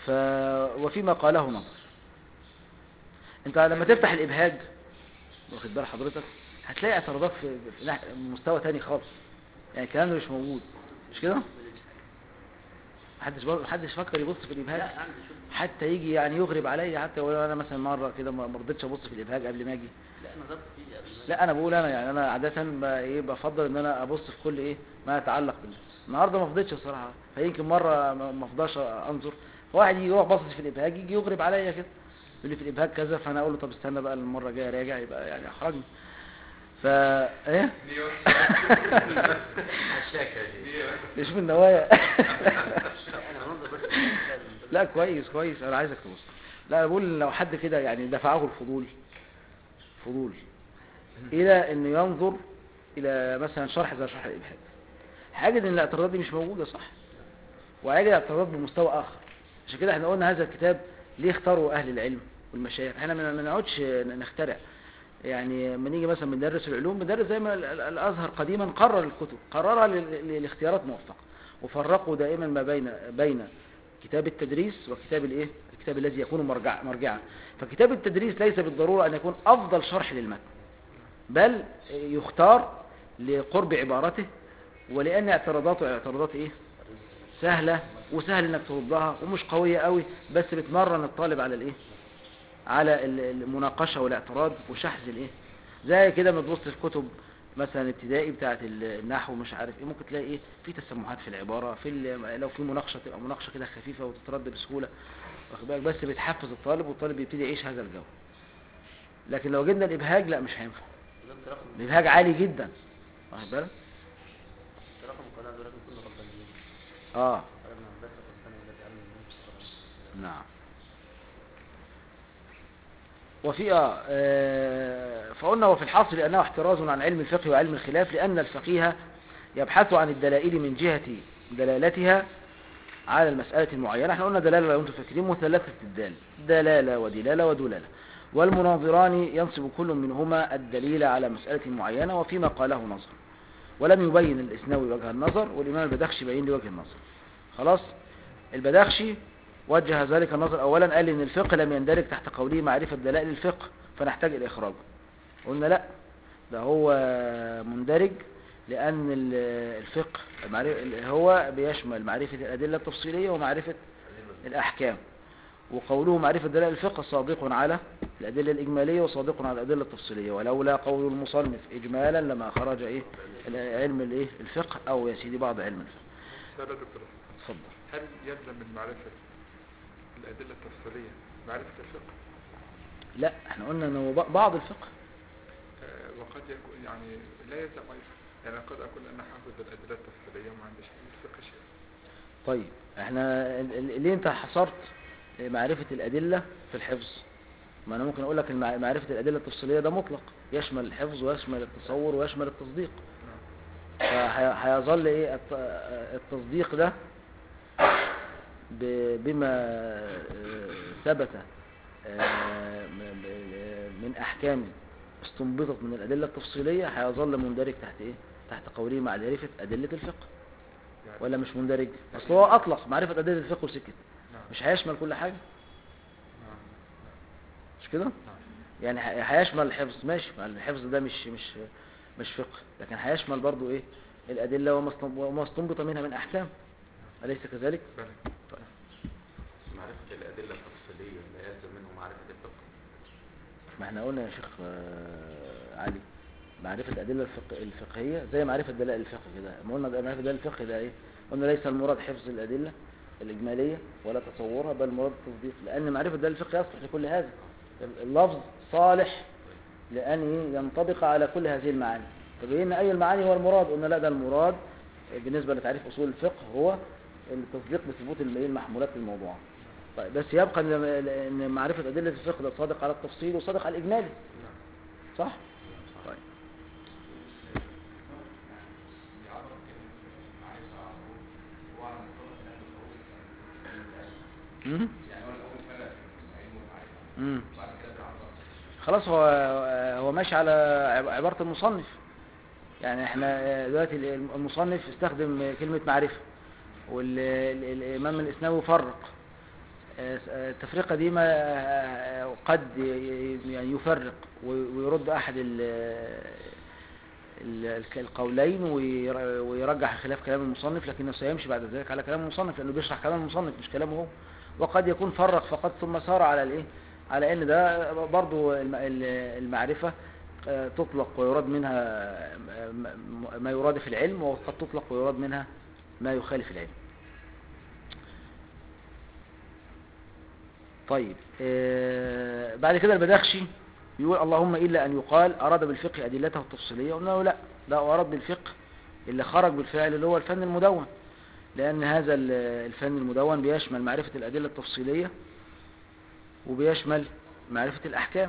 ف وفيما قاله نظر انت لما تفتح الابهاج واخد بال حضرتك هتلاقي اعتراضات في في نح- مستوى تاني خالص يعني الكلام ده مش موجود مش كده محدش برضه محدش فكر يبص في الابهاج لا عندي شوف حتى يجي يعني يغرب عليا حتى ولو انا مثلا مره كده ما ما رضيتش ابص في الابهاج قبل ما اجي لا نظرت فيه قبل ما لا انا بقول انا يعني انا عاده ب- ايه بفضل ان انا ابص في كل ايه ما يتعلق بالله النهارده ما فضيتش الصراحه فيمكن مره ما ما افضاش انظر فواحد يجي يروح باصص في الابهاج يجي يغرب عليا كده يقول لي في الابهاج كذا فانا اقول له طب استنى بقى المره الجايه راجع يبقى يعني احرجني ف ايه الشاكة دي مش من نوايا انا بنظر بس لا كويس كويس انا عايزك تبص لا انا بقول لو حد كده يعني دفعه الفضول فضول الى انه ينظر الى مثلا شرح زي شرح الابهاج هيجد ان الاعتراضات دي مش موجوده صح وهيجد اعتراضات بمستوى اخر عشان كده احنا قلنا هذا الكتاب ليه اختاروا اهل العلم والمشايخ احنا ما ما نقعدش نخترع يعني لما نيجي مثلا بندرس العلوم بندرس زي ما ال- ال- الازهر قديما قرر الكتب قررها لل- للاختيارات موفقه وفرقوا دائما ما بين بين كتاب التدريس وكتاب الايه الكتاب الذي يكون مرجع مرجعا فكتاب التدريس ليس بالضروره ان يكون افضل شرح للمتن بل يختار لقرب عبارته ولان اعتراضاته اعتراضات ايه سهله وسهل انك تردها ومش قويه قوي بس بتمرن الطالب على الايه على ال- المناقشه والاعتراض وشحذ الايه زي كده ما تبص في كتب مثلا ابتدائي بتاعه النحو مش عارف ايه ممكن تلاقي ايه في تسمعات في العباره في ال- لو في مناقشه تبقى مناقشه كده خفيفه وتترد بسهوله واخد بالك بس بتحفز الطالب والطالب يبتدي يعيش هذا الجو لكن لو جبنا الابهاج لا مش هينفع وجدت رقم الابهاج عالي جدا واخد بالك رقم القناة دول لازم يكونوا ربانيين اه قال ابن عباس ربنا ولا تعلم من القرآن نعم وفي آه، آه فقلنا وفي الحاصل أنه احتراز عن علم الفقه وعلم الخلاف لأن الفقيه يبحث عن الدلائل من جهة دلالتها على المسألة المعينة احنا قلنا دلالة لو انتم فاكرين مثلثة الدال دلالة ودلالة ودلالة والمناظران ينصب كل منهما الدليل على مسألة معينة وفيما قاله نظر ولم يبين الإسناوي وجه النظر والإمام البدخشي بين لوجه النظر خلاص البدخشي وجه ذلك النظر أولا قال إن الفقه لم يندرج تحت قوله معرفة دلائل الفقه فنحتاج إلى إخراجه قلنا لا ده هو مندرج لأن ال- الفقه المعرفة- هو بيشمل معرفة الأدلة التفصيلية ومعرفة الأحكام وقوله معرفة دلائل الفقه صادق على الأدلة الإجمالية وصادق على الأدلة التفصيلية ولولا قول المصنف إجمالا لما خرج إيه علم الإيه الفقه أو يا سيدي بعض علم الفقه سؤال يا دكتور اتفضل هل يلزم من معرفة الأدلة التفصيلية معرفة الفقه لا احنا قلنا انه ب- بعض الفقه آه، وقد يكون يعني لا يلزم أيضا يعني قد أكون أنا حافظ الأدلة التفصيلية وما عنديش في الفقه شيء طيب احنا ال- ال- ليه انت حصرت معرفة الأدلة في الحفظ ما انا ممكن اقول لك المع- معرفة الأدلة التفصيلية ده مطلق يشمل الحفظ ويشمل التصور ويشمل التصديق فهيظل ايه الت- التصديق ده ب- بما آه، ثبت آه، م- ب- من احكام استنبطت من الأدلة التفصيلية هيظل مندرج تحت ايه تحت قوله معرفة أدلة الفقه يعني ولا مش مندرج اصل هو اطلق معرفة أدلة الفقه وسكت نعم مش هيشمل كل حاجة نعم مش كده نعم يعني ه- هيشمل الحفظ ماشي مع إن الحفظ ده مش مش مش فقه لكن هيشمل برضو ايه الأدلة وما استن- وما استنبط منها من أحكام أليس كذلك بلى معرفة الأدلة التفصيلية لا يلزم منه معرفة الفقه ما احنا قلنا يا شيخ آه، علي معرفة الأدلة الفق... الفقهية زي معرفة دلائل الفقه كده ما قلنا ده معرفة دلائل الفقه ده ايه قلنا ليس المراد حفظ الأدلة الإجمالية ولا تصورها بل المراد التصديق لأن معرفة دلائل الفقه يصلح لكل هذا اللفظ صالح لأن إيه؟ ينطبق على كل هذه المعاني فبينا أي المعاني هو المراد قلنا لا ده المراد بالنسبة لتعريف أصول الفقه هو التصديق بثبوت الم- إيه المحمولات للموضوع طيب بس يبقى ان إن معرفة أدلة الفقه ده صادق على التفصيل وصادق على الإجمالي صح؟ طيب مم؟ مم. خلاص هو هو ماشي على عب- عبارة المصنف يعني احنا دلوقتي المصنف استخدم كلمة معرفة والإمام الإسناوي فرق آه، آه، التفرقة دي ما آه، قد ي- يعني يفرق وي- ويرد أحد ال- ال- الك- القولين وير- ويرجح خلاف كلام المصنف لكنه سيمشي بعد ذلك على كلام المصنف لأنه بيشرح كلام المصنف مش كلامه هو وقد يكون فرق فقط ثم سار على الإيه على أن ده برضو الم- ال- المعرفة آه، تطلق ويراد منها آه، م- م- ما يرادف العلم وقد تطلق ويراد منها ما يخالف العلم طيب آه، بعد كده البدخشي يقول اللهم إلا أن يقال أراد بالفقه أدلته التفصيلية قلنا له لا ده أراد بالفقه اللي خرج بالفعل اللي هو الفن المدون لأن هذا ال- الفن المدون بيشمل معرفة الأدلة التفصيلية وبيشمل معرفة الأحكام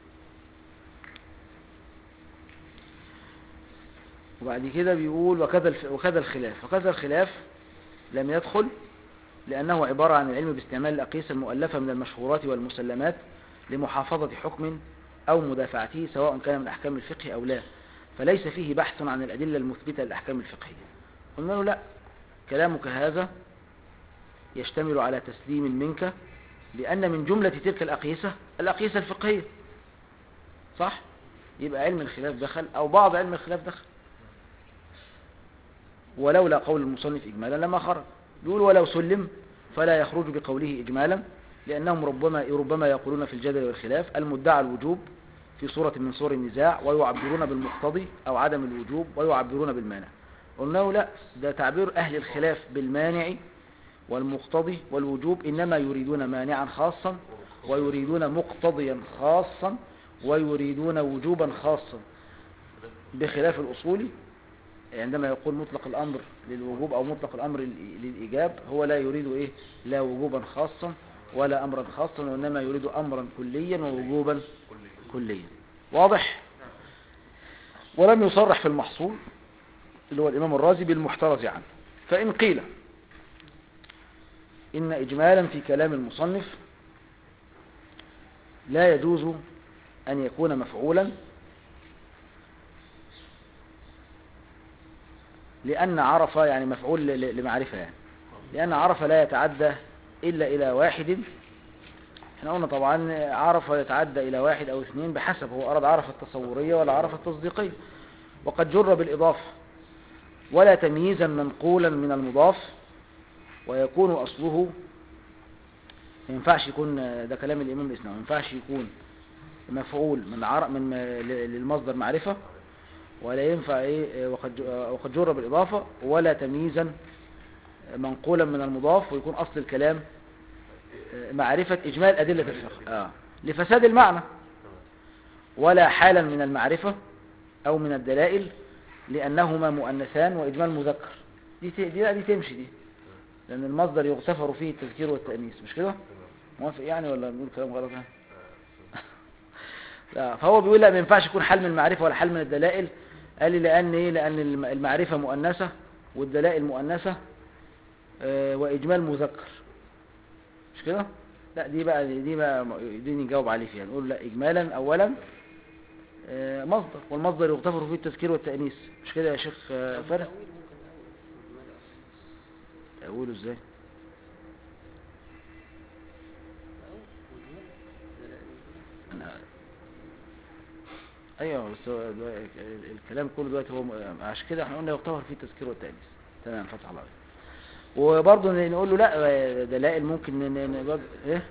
وبعد كده بيقول وكذا الف- وكذا الخلاف وكذا الخلاف لم يدخل لأنه عبارة عن العلم باستعمال الأقيسة المؤلفة من المشهورات والمسلمات لمحافظة حكم أو مدافعته سواء كان من أحكام الفقه أو لا فليس فيه بحث عن الأدلة المثبتة للأحكام الفقهية قلنا له لا كلامك هذا يشتمل على تسليم منك بأن من جملة تلك الأقيسة الأقيسة الفقهية صح؟ يبقى علم الخلاف دخل أو بعض علم الخلاف دخل ولولا قول المصنف إجمالا لما خرج يقول ولو سلم فلا يخرج بقوله إجمالا لأنهم ربما ربما يقولون في الجدل والخلاف المدعى الوجوب في صورة من صور النزاع ويعبرون بالمقتضي أو عدم الوجوب ويعبرون بالمانع قلنا له لا ده تعبير أهل الخلاف بالمانع والمقتضي والوجوب إنما يريدون مانعا خاصا ويريدون مقتضيا خاصا ويريدون وجوبا خاصا بخلاف الأصولي عندما يقول مطلق الأمر للوجوب أو مطلق الأمر لل- للإيجاب هو لا يريد إيه لا وجوبا خاصا ولا أمرا خاصا وإنما يريد أمرا كليا ووجوبا كليا واضح ولم يصرح في المحصول اللي هو الإمام الرازي بالمحترز عنه فإن قيل إن إجمالا في كلام المصنف لا يجوز أن يكون مفعولا لأن عرف يعني مفعول ل- ل- لمعرفة يعني لأن عرف لا يتعدى إلا إلى واحد احنا قلنا طبعا عرف يتعدى إلى واحد أو اثنين بحسب هو أراد عرف التصورية ولا عرف التصديقية وقد جر بالإضافة ولا تمييزا منقولا من المضاف ويكون أصله ما ينفعش يكون ده كلام الإمام الإسلام ما ينفعش يكون مفعول من عر... من ل- للمصدر معرفة ولا ينفع ايه وقد وقد جر بالإضافة ولا تمييزا منقولا من المضاف ويكون أصل الكلام معرفة إجمال أدلة الفقه آه. لفساد المعنى ولا حالا من المعرفة أو من الدلائل لأنهما مؤنثان وإجمال مذكر دي ت- دي لا دي تمشي دي لأن المصدر يغتفر فيه التذكير والتأنيث مش كده؟ موافق يعني ولا بنقول كلام غلط يعني؟ لا فهو بيقول لا ما ينفعش يكون حل من المعرفة ولا حل من الدلائل قال لي لأن إيه؟ لأن الم- المعرفة مؤنثة والدلائل مؤنثة آه، وإجمال مذكر مش كده؟ لا دي بقى دي بقى دي نجاوب عليه فيها نقول لا إجمالا أولا آه، مصدر والمصدر يغتفر فيه التذكير والتأنيث مش كده يا شيخ آه، فارس؟ تأويل ممكن أول أقوله إزاي؟ أنا ايوه بس هو دلوقتي ال- الكلام كله دلوقتي هو م- عشان كده احنا قلنا يغتفر فيه التذكير والتأنيث تمام فتح الله عليك وبرضه ن- نقول له لا دلائل ممكن ن- ن- ن- برضه- ايه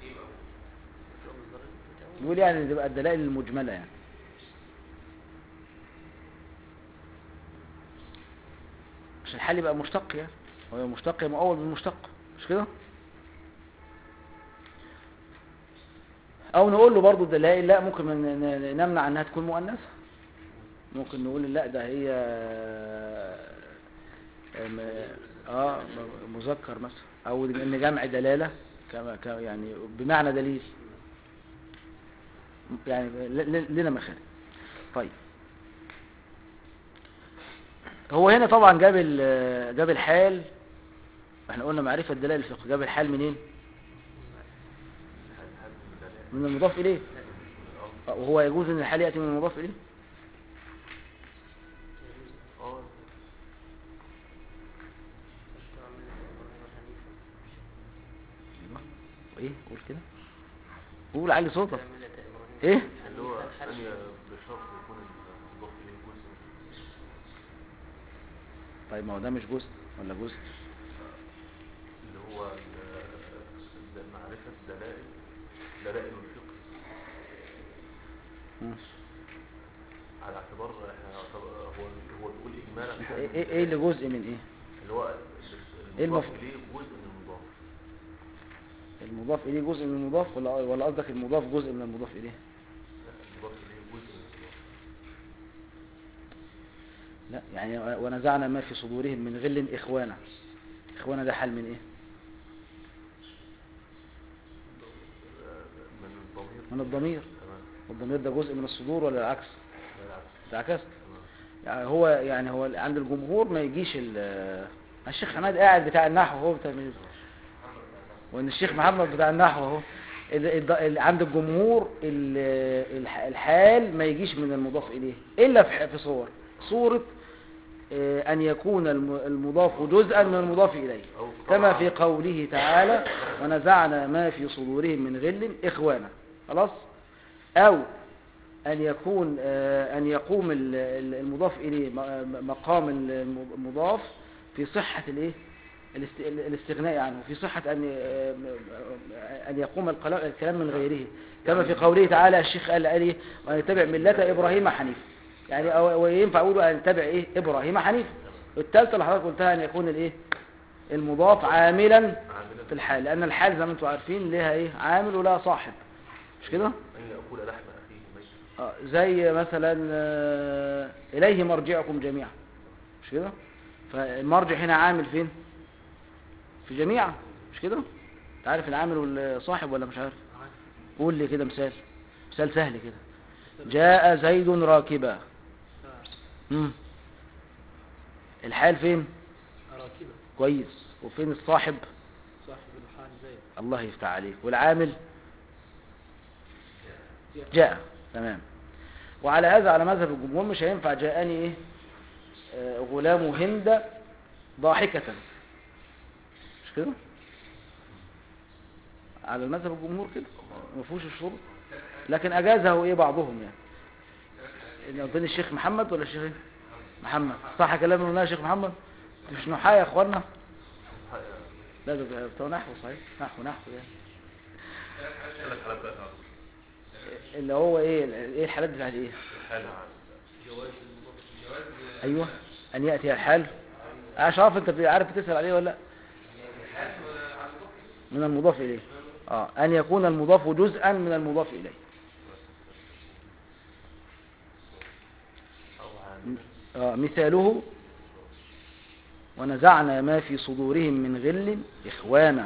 يقول يعني تبقى الدلائل المجملة يعني مش الحل يبقى مشتق يعني هو مشتق مؤول من مشتق مش كده او نقول له برضو الدلائل لا ممكن ن- ن- نمنع انها تكون مؤنثة ممكن نقول لا ده هي م- اه م- مذكر مثلا او ان جمع دلالة كما كما- يعني بمعنى دليل يعني ل- ل- لنا مخارج طيب هو هنا طبعا جاب ال- جاب الحال احنا قلنا معرفة دلائل الفقه جاب الحال منين من المضاف اليه آه، وهو يجوز ان الحال يأتي من المضاف اليه اه ايه قول كده قول علي صوتك ملة إبراهيم ايه اللي هو حنيفاً أن حنيفاً. بشرط يكون المضاف إليه جزء طيب ما هو ده مش جزء ولا جزء اللي هو ال- ال- معرفة دلائل دلائل الفقه مم. على اعتبار احنا اعتبر- هو هو بيقول إجمالا ايه ايه إيه اللي جزء من ايه اللي هو إيه المضاف المف- إليه جزء من المضاف المضاف اليه جزء من المضاف ولا ولا قصدك المضاف جزء من المضاف اليه لا المضاف إليه جزء من المضاف لا يعني ونزعنا ما في صدورهم من غل اخوانا اخوانا ده حال من ايه من الضمير من الضمير تمام والضمير ده جزء من الصدور ولا العكس لا العكس ده عكس تمام يعني هو يعني هو عند الجمهور ما يجيش ال الشيخ حماد قاعد بتاع النحو هو بتاع وان الشيخ محمد بتاع النحو اهو ال- ال- ال- عند الجمهور ال- الح- الحال ما يجيش من المضاف اليه الا في ح- في صور صورة آه، ان يكون الم- المضاف جزءا من المضاف اليه أو كما طبعاً في قوله تعالى ونزعنا ما في صدورهم من غل إخوانا خلاص أو أن يكون آه، أن يقوم ال- ال- المضاف إليه م- م- مقام الم- المضاف في صحة الإيه الاست- الاستغناء عنه في صحة أن آه، أن يقوم القلا- الكلام من غيره كما في قوله تعالى الشيخ قال قال إيه وأن يتبع ملة إبراهيم حنيفا يعني أو- وينفع أقول أن يتبع إيه إبراهيم حنيفا الثالثة اللي حضرتك قلتها أن يكون الإيه المضاف عاملا عاملا في الحال لأن الحال زي ما انتم عارفين لها ايه عامل ولها صاحب مش كده أن يأكل لحم أخيه ميتا آه زي مثلا آه، إليه مرجعكم جميعا مش كده فالمرجع هنا عامل فين في جميعا مش كده انت عارف العامل والصاحب ولا مش عارف قول لي كده مثال مثال سهل كده جاء زيد راكبا مم. الحال فين راكبة كويس وفين الصاحب صاحب الحال زيد الله يفتح عليك والعامل جاء تمام وعلى هذا على مذهب الجمهور مش هينفع جاءني ايه آه، غلام هند ضاحكة مش كده على مذهب الجمهور كده ما فيهوش الشروط لكن اجازه ايه بعضهم يعني إن قلت لي الشيخ محمد ولا الشيخ إيه؟ محمد صح كلام اللي قلناه يا شيخ محمد مش نحاة يا اخوانا لا ده بتوع نحو صحيح نحو نحو يعني ثلاث حالات بقى تعرف. اللي هو ايه ايه الحالات بتاعت ايه الحالة جواز المضاف جواز ايوه ان ياتي الحال مش عارف انت عارف تسال عليه ولا لا من المضاف اليه اه ان يكون المضاف جزءا من المضاف اليه أو عاملا آه مثاله ونزعنا ما في صدورهم من غل اخوانا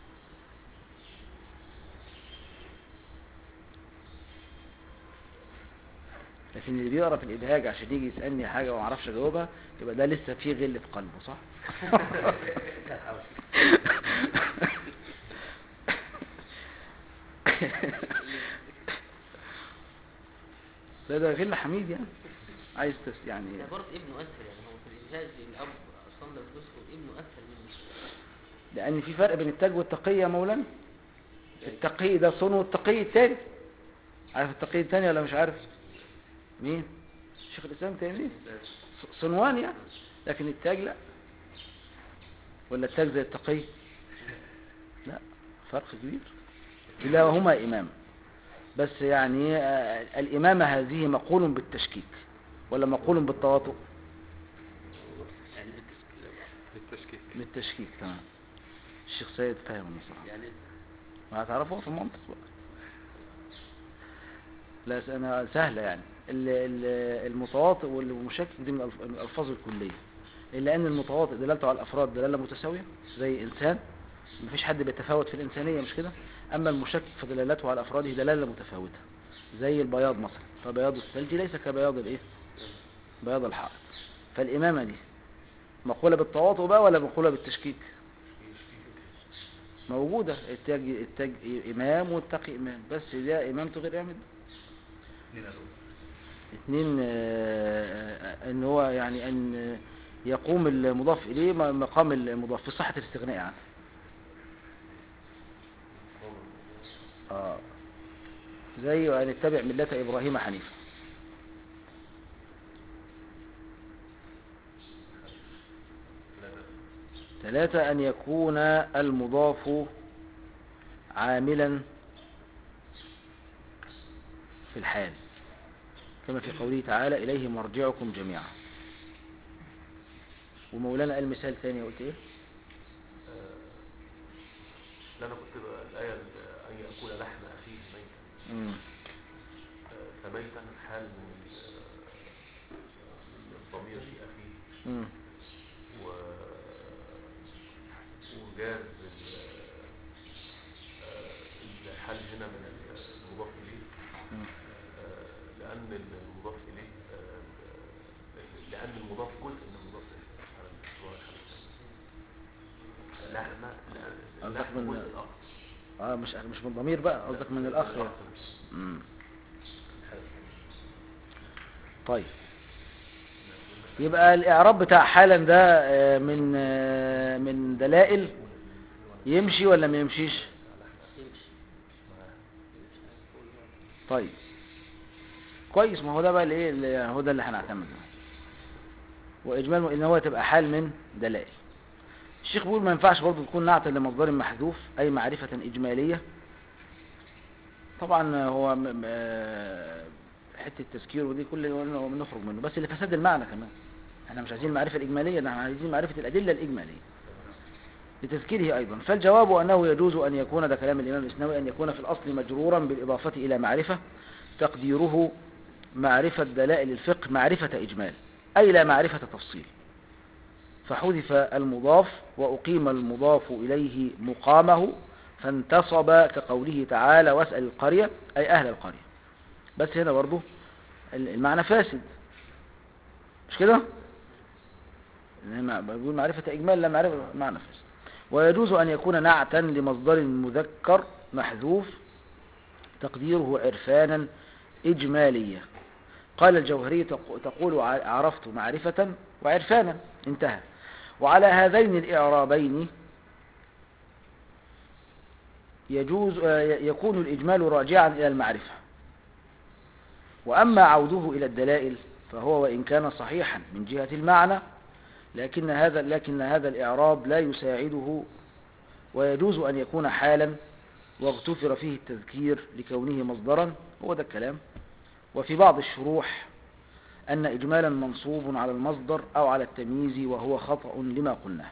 لكن اللي بيقرا في الابهاج عشان يجي يسالني حاجه وما اعرفش اجاوبها يبقى ده لسه فيه غل في قلبه صح ده ده غل حميد يعني عايز تس يعني عبارة ابنه أسهل يعني هو في الإنجاز الأب أصلا لو جزء ابنه أسهل منه لان في فرق بين التاج والتقي يا مولانا التقي ده صنو التقي التاني عارف التقي التاني ولا مش عارف مين شيخ الاسلام تيميه ص- صنوان يعني لكن التاج لا ولا التاج زي التقي لا فرق كبير كلاهما امام بس يعني آه، الامامه هذه مقول بالتشكيك ولا مقول بالتواطؤ بالتشكيك بالتشكيك تمام الشيخ سيد فاهم النصارى يعني ما هتعرفوها في المنطق بقى لا س- انا سهله يعني ال- ال- المتواطئ والمشكك دي من الألف- من الالفاظ الكليه الا ان المتواطئ دلالته على الافراد دلاله متساويه زي انسان مفيش حد بيتفاوت في الانسانيه مش كده اما المشكك فدلالته على افراده دلاله متفاوته زي البياض مثلا فبياض الثلج ليس كبياض الايه بياض الحائط فالامامه دي مقوله بالتواطؤ بقى ولا مقوله بالتشكيك موجودة التاج التاج إمام والتقي إمام بس ده إمامته غير إمام اثنين قالوا اثنين آه، آه، إن هو يعني أن يقوم المضاف إليه م- مقام المضاف في صحة الاستغناء عنه آه زي أن اتبع ملة إبراهيم حنيفا ثلاثة أن يكون المضاف عاملا في الحال كما في قوله تعالى إليه مرجعكم جميعا ومولانا قال مثال ثاني قلت ايه لا انا كنت بقى الايه ال- ان ياكل لحم اخيه ميتا مم. آه، فميتا حال من آه، من الضمير في اخيه مم. و وجاز ال- آه، الحال هنا من المضاف اليه مم. آه، لان المضاف اليه آه، لان المضاف جزء من المضاف اليه على الصورة الحال الثانية. لحمة لأن- قصدك لحم من- جزء الأخ اه مش مش من الضمير بقى قصدك من الأخ يعني. مم. طيب يبقى الإعراب بتاع حالا ده آه، من آه، من دلائل يمشي ولا ما يمشيش يمشي طيب كويس ما هو ده بقى الايه اللي- هو ده اللي هنعتمده واجمال ان هو تبقى حال من دلائل الشيخ بيقول ما ينفعش برضه تكون نعتا لمصدر محذوف اي معرفة اجمالية طبعا هو م- م- آه، حته التذكير ودي كل اللي بنخرج منه بس لفساد المعنى كمان احنا مش عايزين المعرفة الإجمالية ده احنا عايزين معرفة الأدلة الإجمالية لتذكيره أيضا فالجواب أنه يجوز أن يكون ده كلام الإمام الإسناوي أن يكون في الأصل مجرورا بالإضافة إلى معرفة تقديره معرفة دلائل الفقه معرفة إجمال أي لا معرفة تفصيل فحذف المضاف وأقيم المضاف إليه مقامه فانتصب كقوله تعالى واسأل القرية أي أهل القرية بس هنا برضو المعنى فاسد مش كده إنما بقول معرفة إجمال لا معرفة معنى فاسد ويجوز أن يكون نعتا لمصدر مذكر محذوف تقديره عرفانا إجمالية قال الجوهري تق- تقول ع- عرفت معرفة وعرفانا انتهى وعلى هذين الإعرابين يجوز آه، يكون الإجمال راجعا إلى المعرفة وأما عوده إلى الدلائل فهو وإن كان صحيحا من جهة المعنى لكن هذا لكن هذا الإعراب لا يساعده ويجوز أن يكون حالا واغتفر فيه التذكير لكونه مصدرا هو ده الكلام وفي بعض الشروح أن إجمالا منصوب على المصدر أو على التمييز وهو خطأ لما قلناه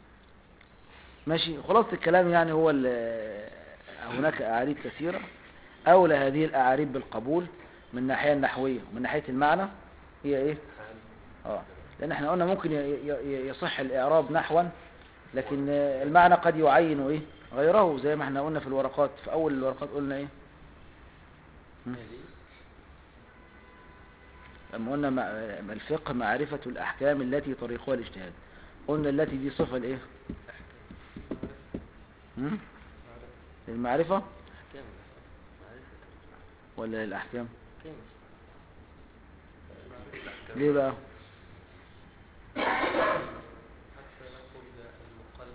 ماشي خلاصة الكلام يعني هو ال- هناك أعاريب كثيرة أولى هذه الأعاريب بالقبول من الناحية النحوية ومن ناحية المعنى هي إيه؟ آه. لأن احنا قلنا ممكن ي- ي- يصح الإعراب نحوا لكن آه، المعنى قد يعين إيه؟ غيره زي ما احنا قلنا في الورقات في أول الورقات قلنا إيه؟ هم؟ لما قلنا مع- الفقه معرفة الأحكام التي طريقها الاجتهاد قلنا التي دي صفة لإيه؟ هم؟ للمعرفة أحكام معرفة ولا للأحكام؟ أحكام ليه بقى؟ حتى نقول المقلد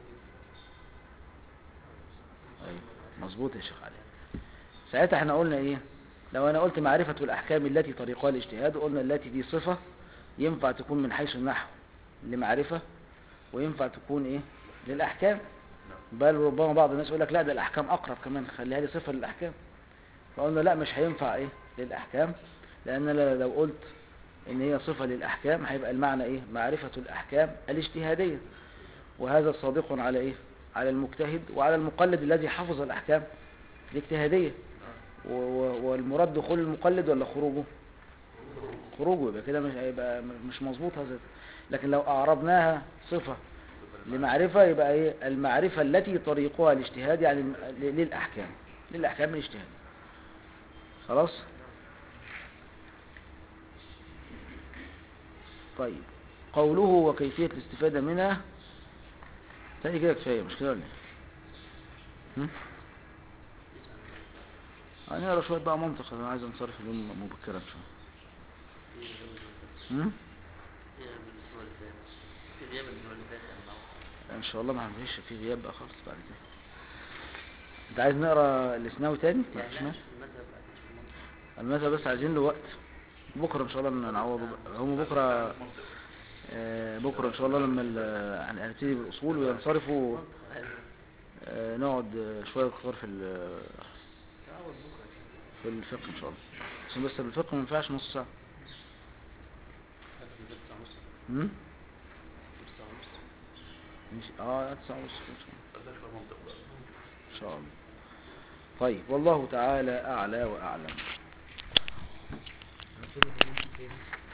أيوة مظبوط يا شيخ علي ساعتها احنا قلنا ايه لو انا قلت معرفة الاحكام التي طريقها الاجتهاد قلنا التي دي صفة ينفع تكون من حيث النحو لمعرفة وينفع تكون ايه للاحكام بل ربما بعض الناس يقول لك لا ده الاحكام اقرب كمان خليها لي صفة للاحكام فقلنا لا مش هينفع ايه للاحكام لان أنا لو قلت ان هي صفة للاحكام هيبقى المعنى ايه معرفة الاحكام الاجتهادية وهذا صادق على ايه على المجتهد وعلى المقلد الذي حفظ الاحكام الاجتهادية و- و- والمراد دخول المقلد ولا خروجه خروجه يبقى كده مش هيبقى مش مظبوط هذا لكن لو اعربناها صفة لمعرفة يبقى ايه المعرفة التي طريقها الاجتهاد يعني ل- للاحكام للاحكام الاجتهاد خلاص طيب قوله وكيفية الاستفادة منها تاني كده كفاية مش كده ولا ايه؟ هم؟ هنقرا شوية بقى منطق انا عايز انصرف اليوم مبكرا شوية هم؟ في غياب الأسبوع اللي فات في غياب الأسبوع اللي فات يا عم عوض. ان شاء الله ما هنعيش في غياب بقى خالص بعد كده انت عايز نقرا الاسناوي تاني ما يعني فيش لا مانع. المذهب بعد مش المذهب بس عايزين له وقت بكره ان شاء الله نعوضه بقى. هم بكره آه، بكره ان شاء الله لما ال- هن- هنبتدي بالاصول وينصرفوا آه، نقعد آه، شويه كتير في ال- في الفقه ان شاء الله عشان بس الفقه ما ينفعش نص ساعه امم ماشي اه تسعة ونص ان شاء الله ده شوية منطق بقى ان شاء الله طيب والله تعالى اعلى واعلم ربنا يخليك يا سيدي.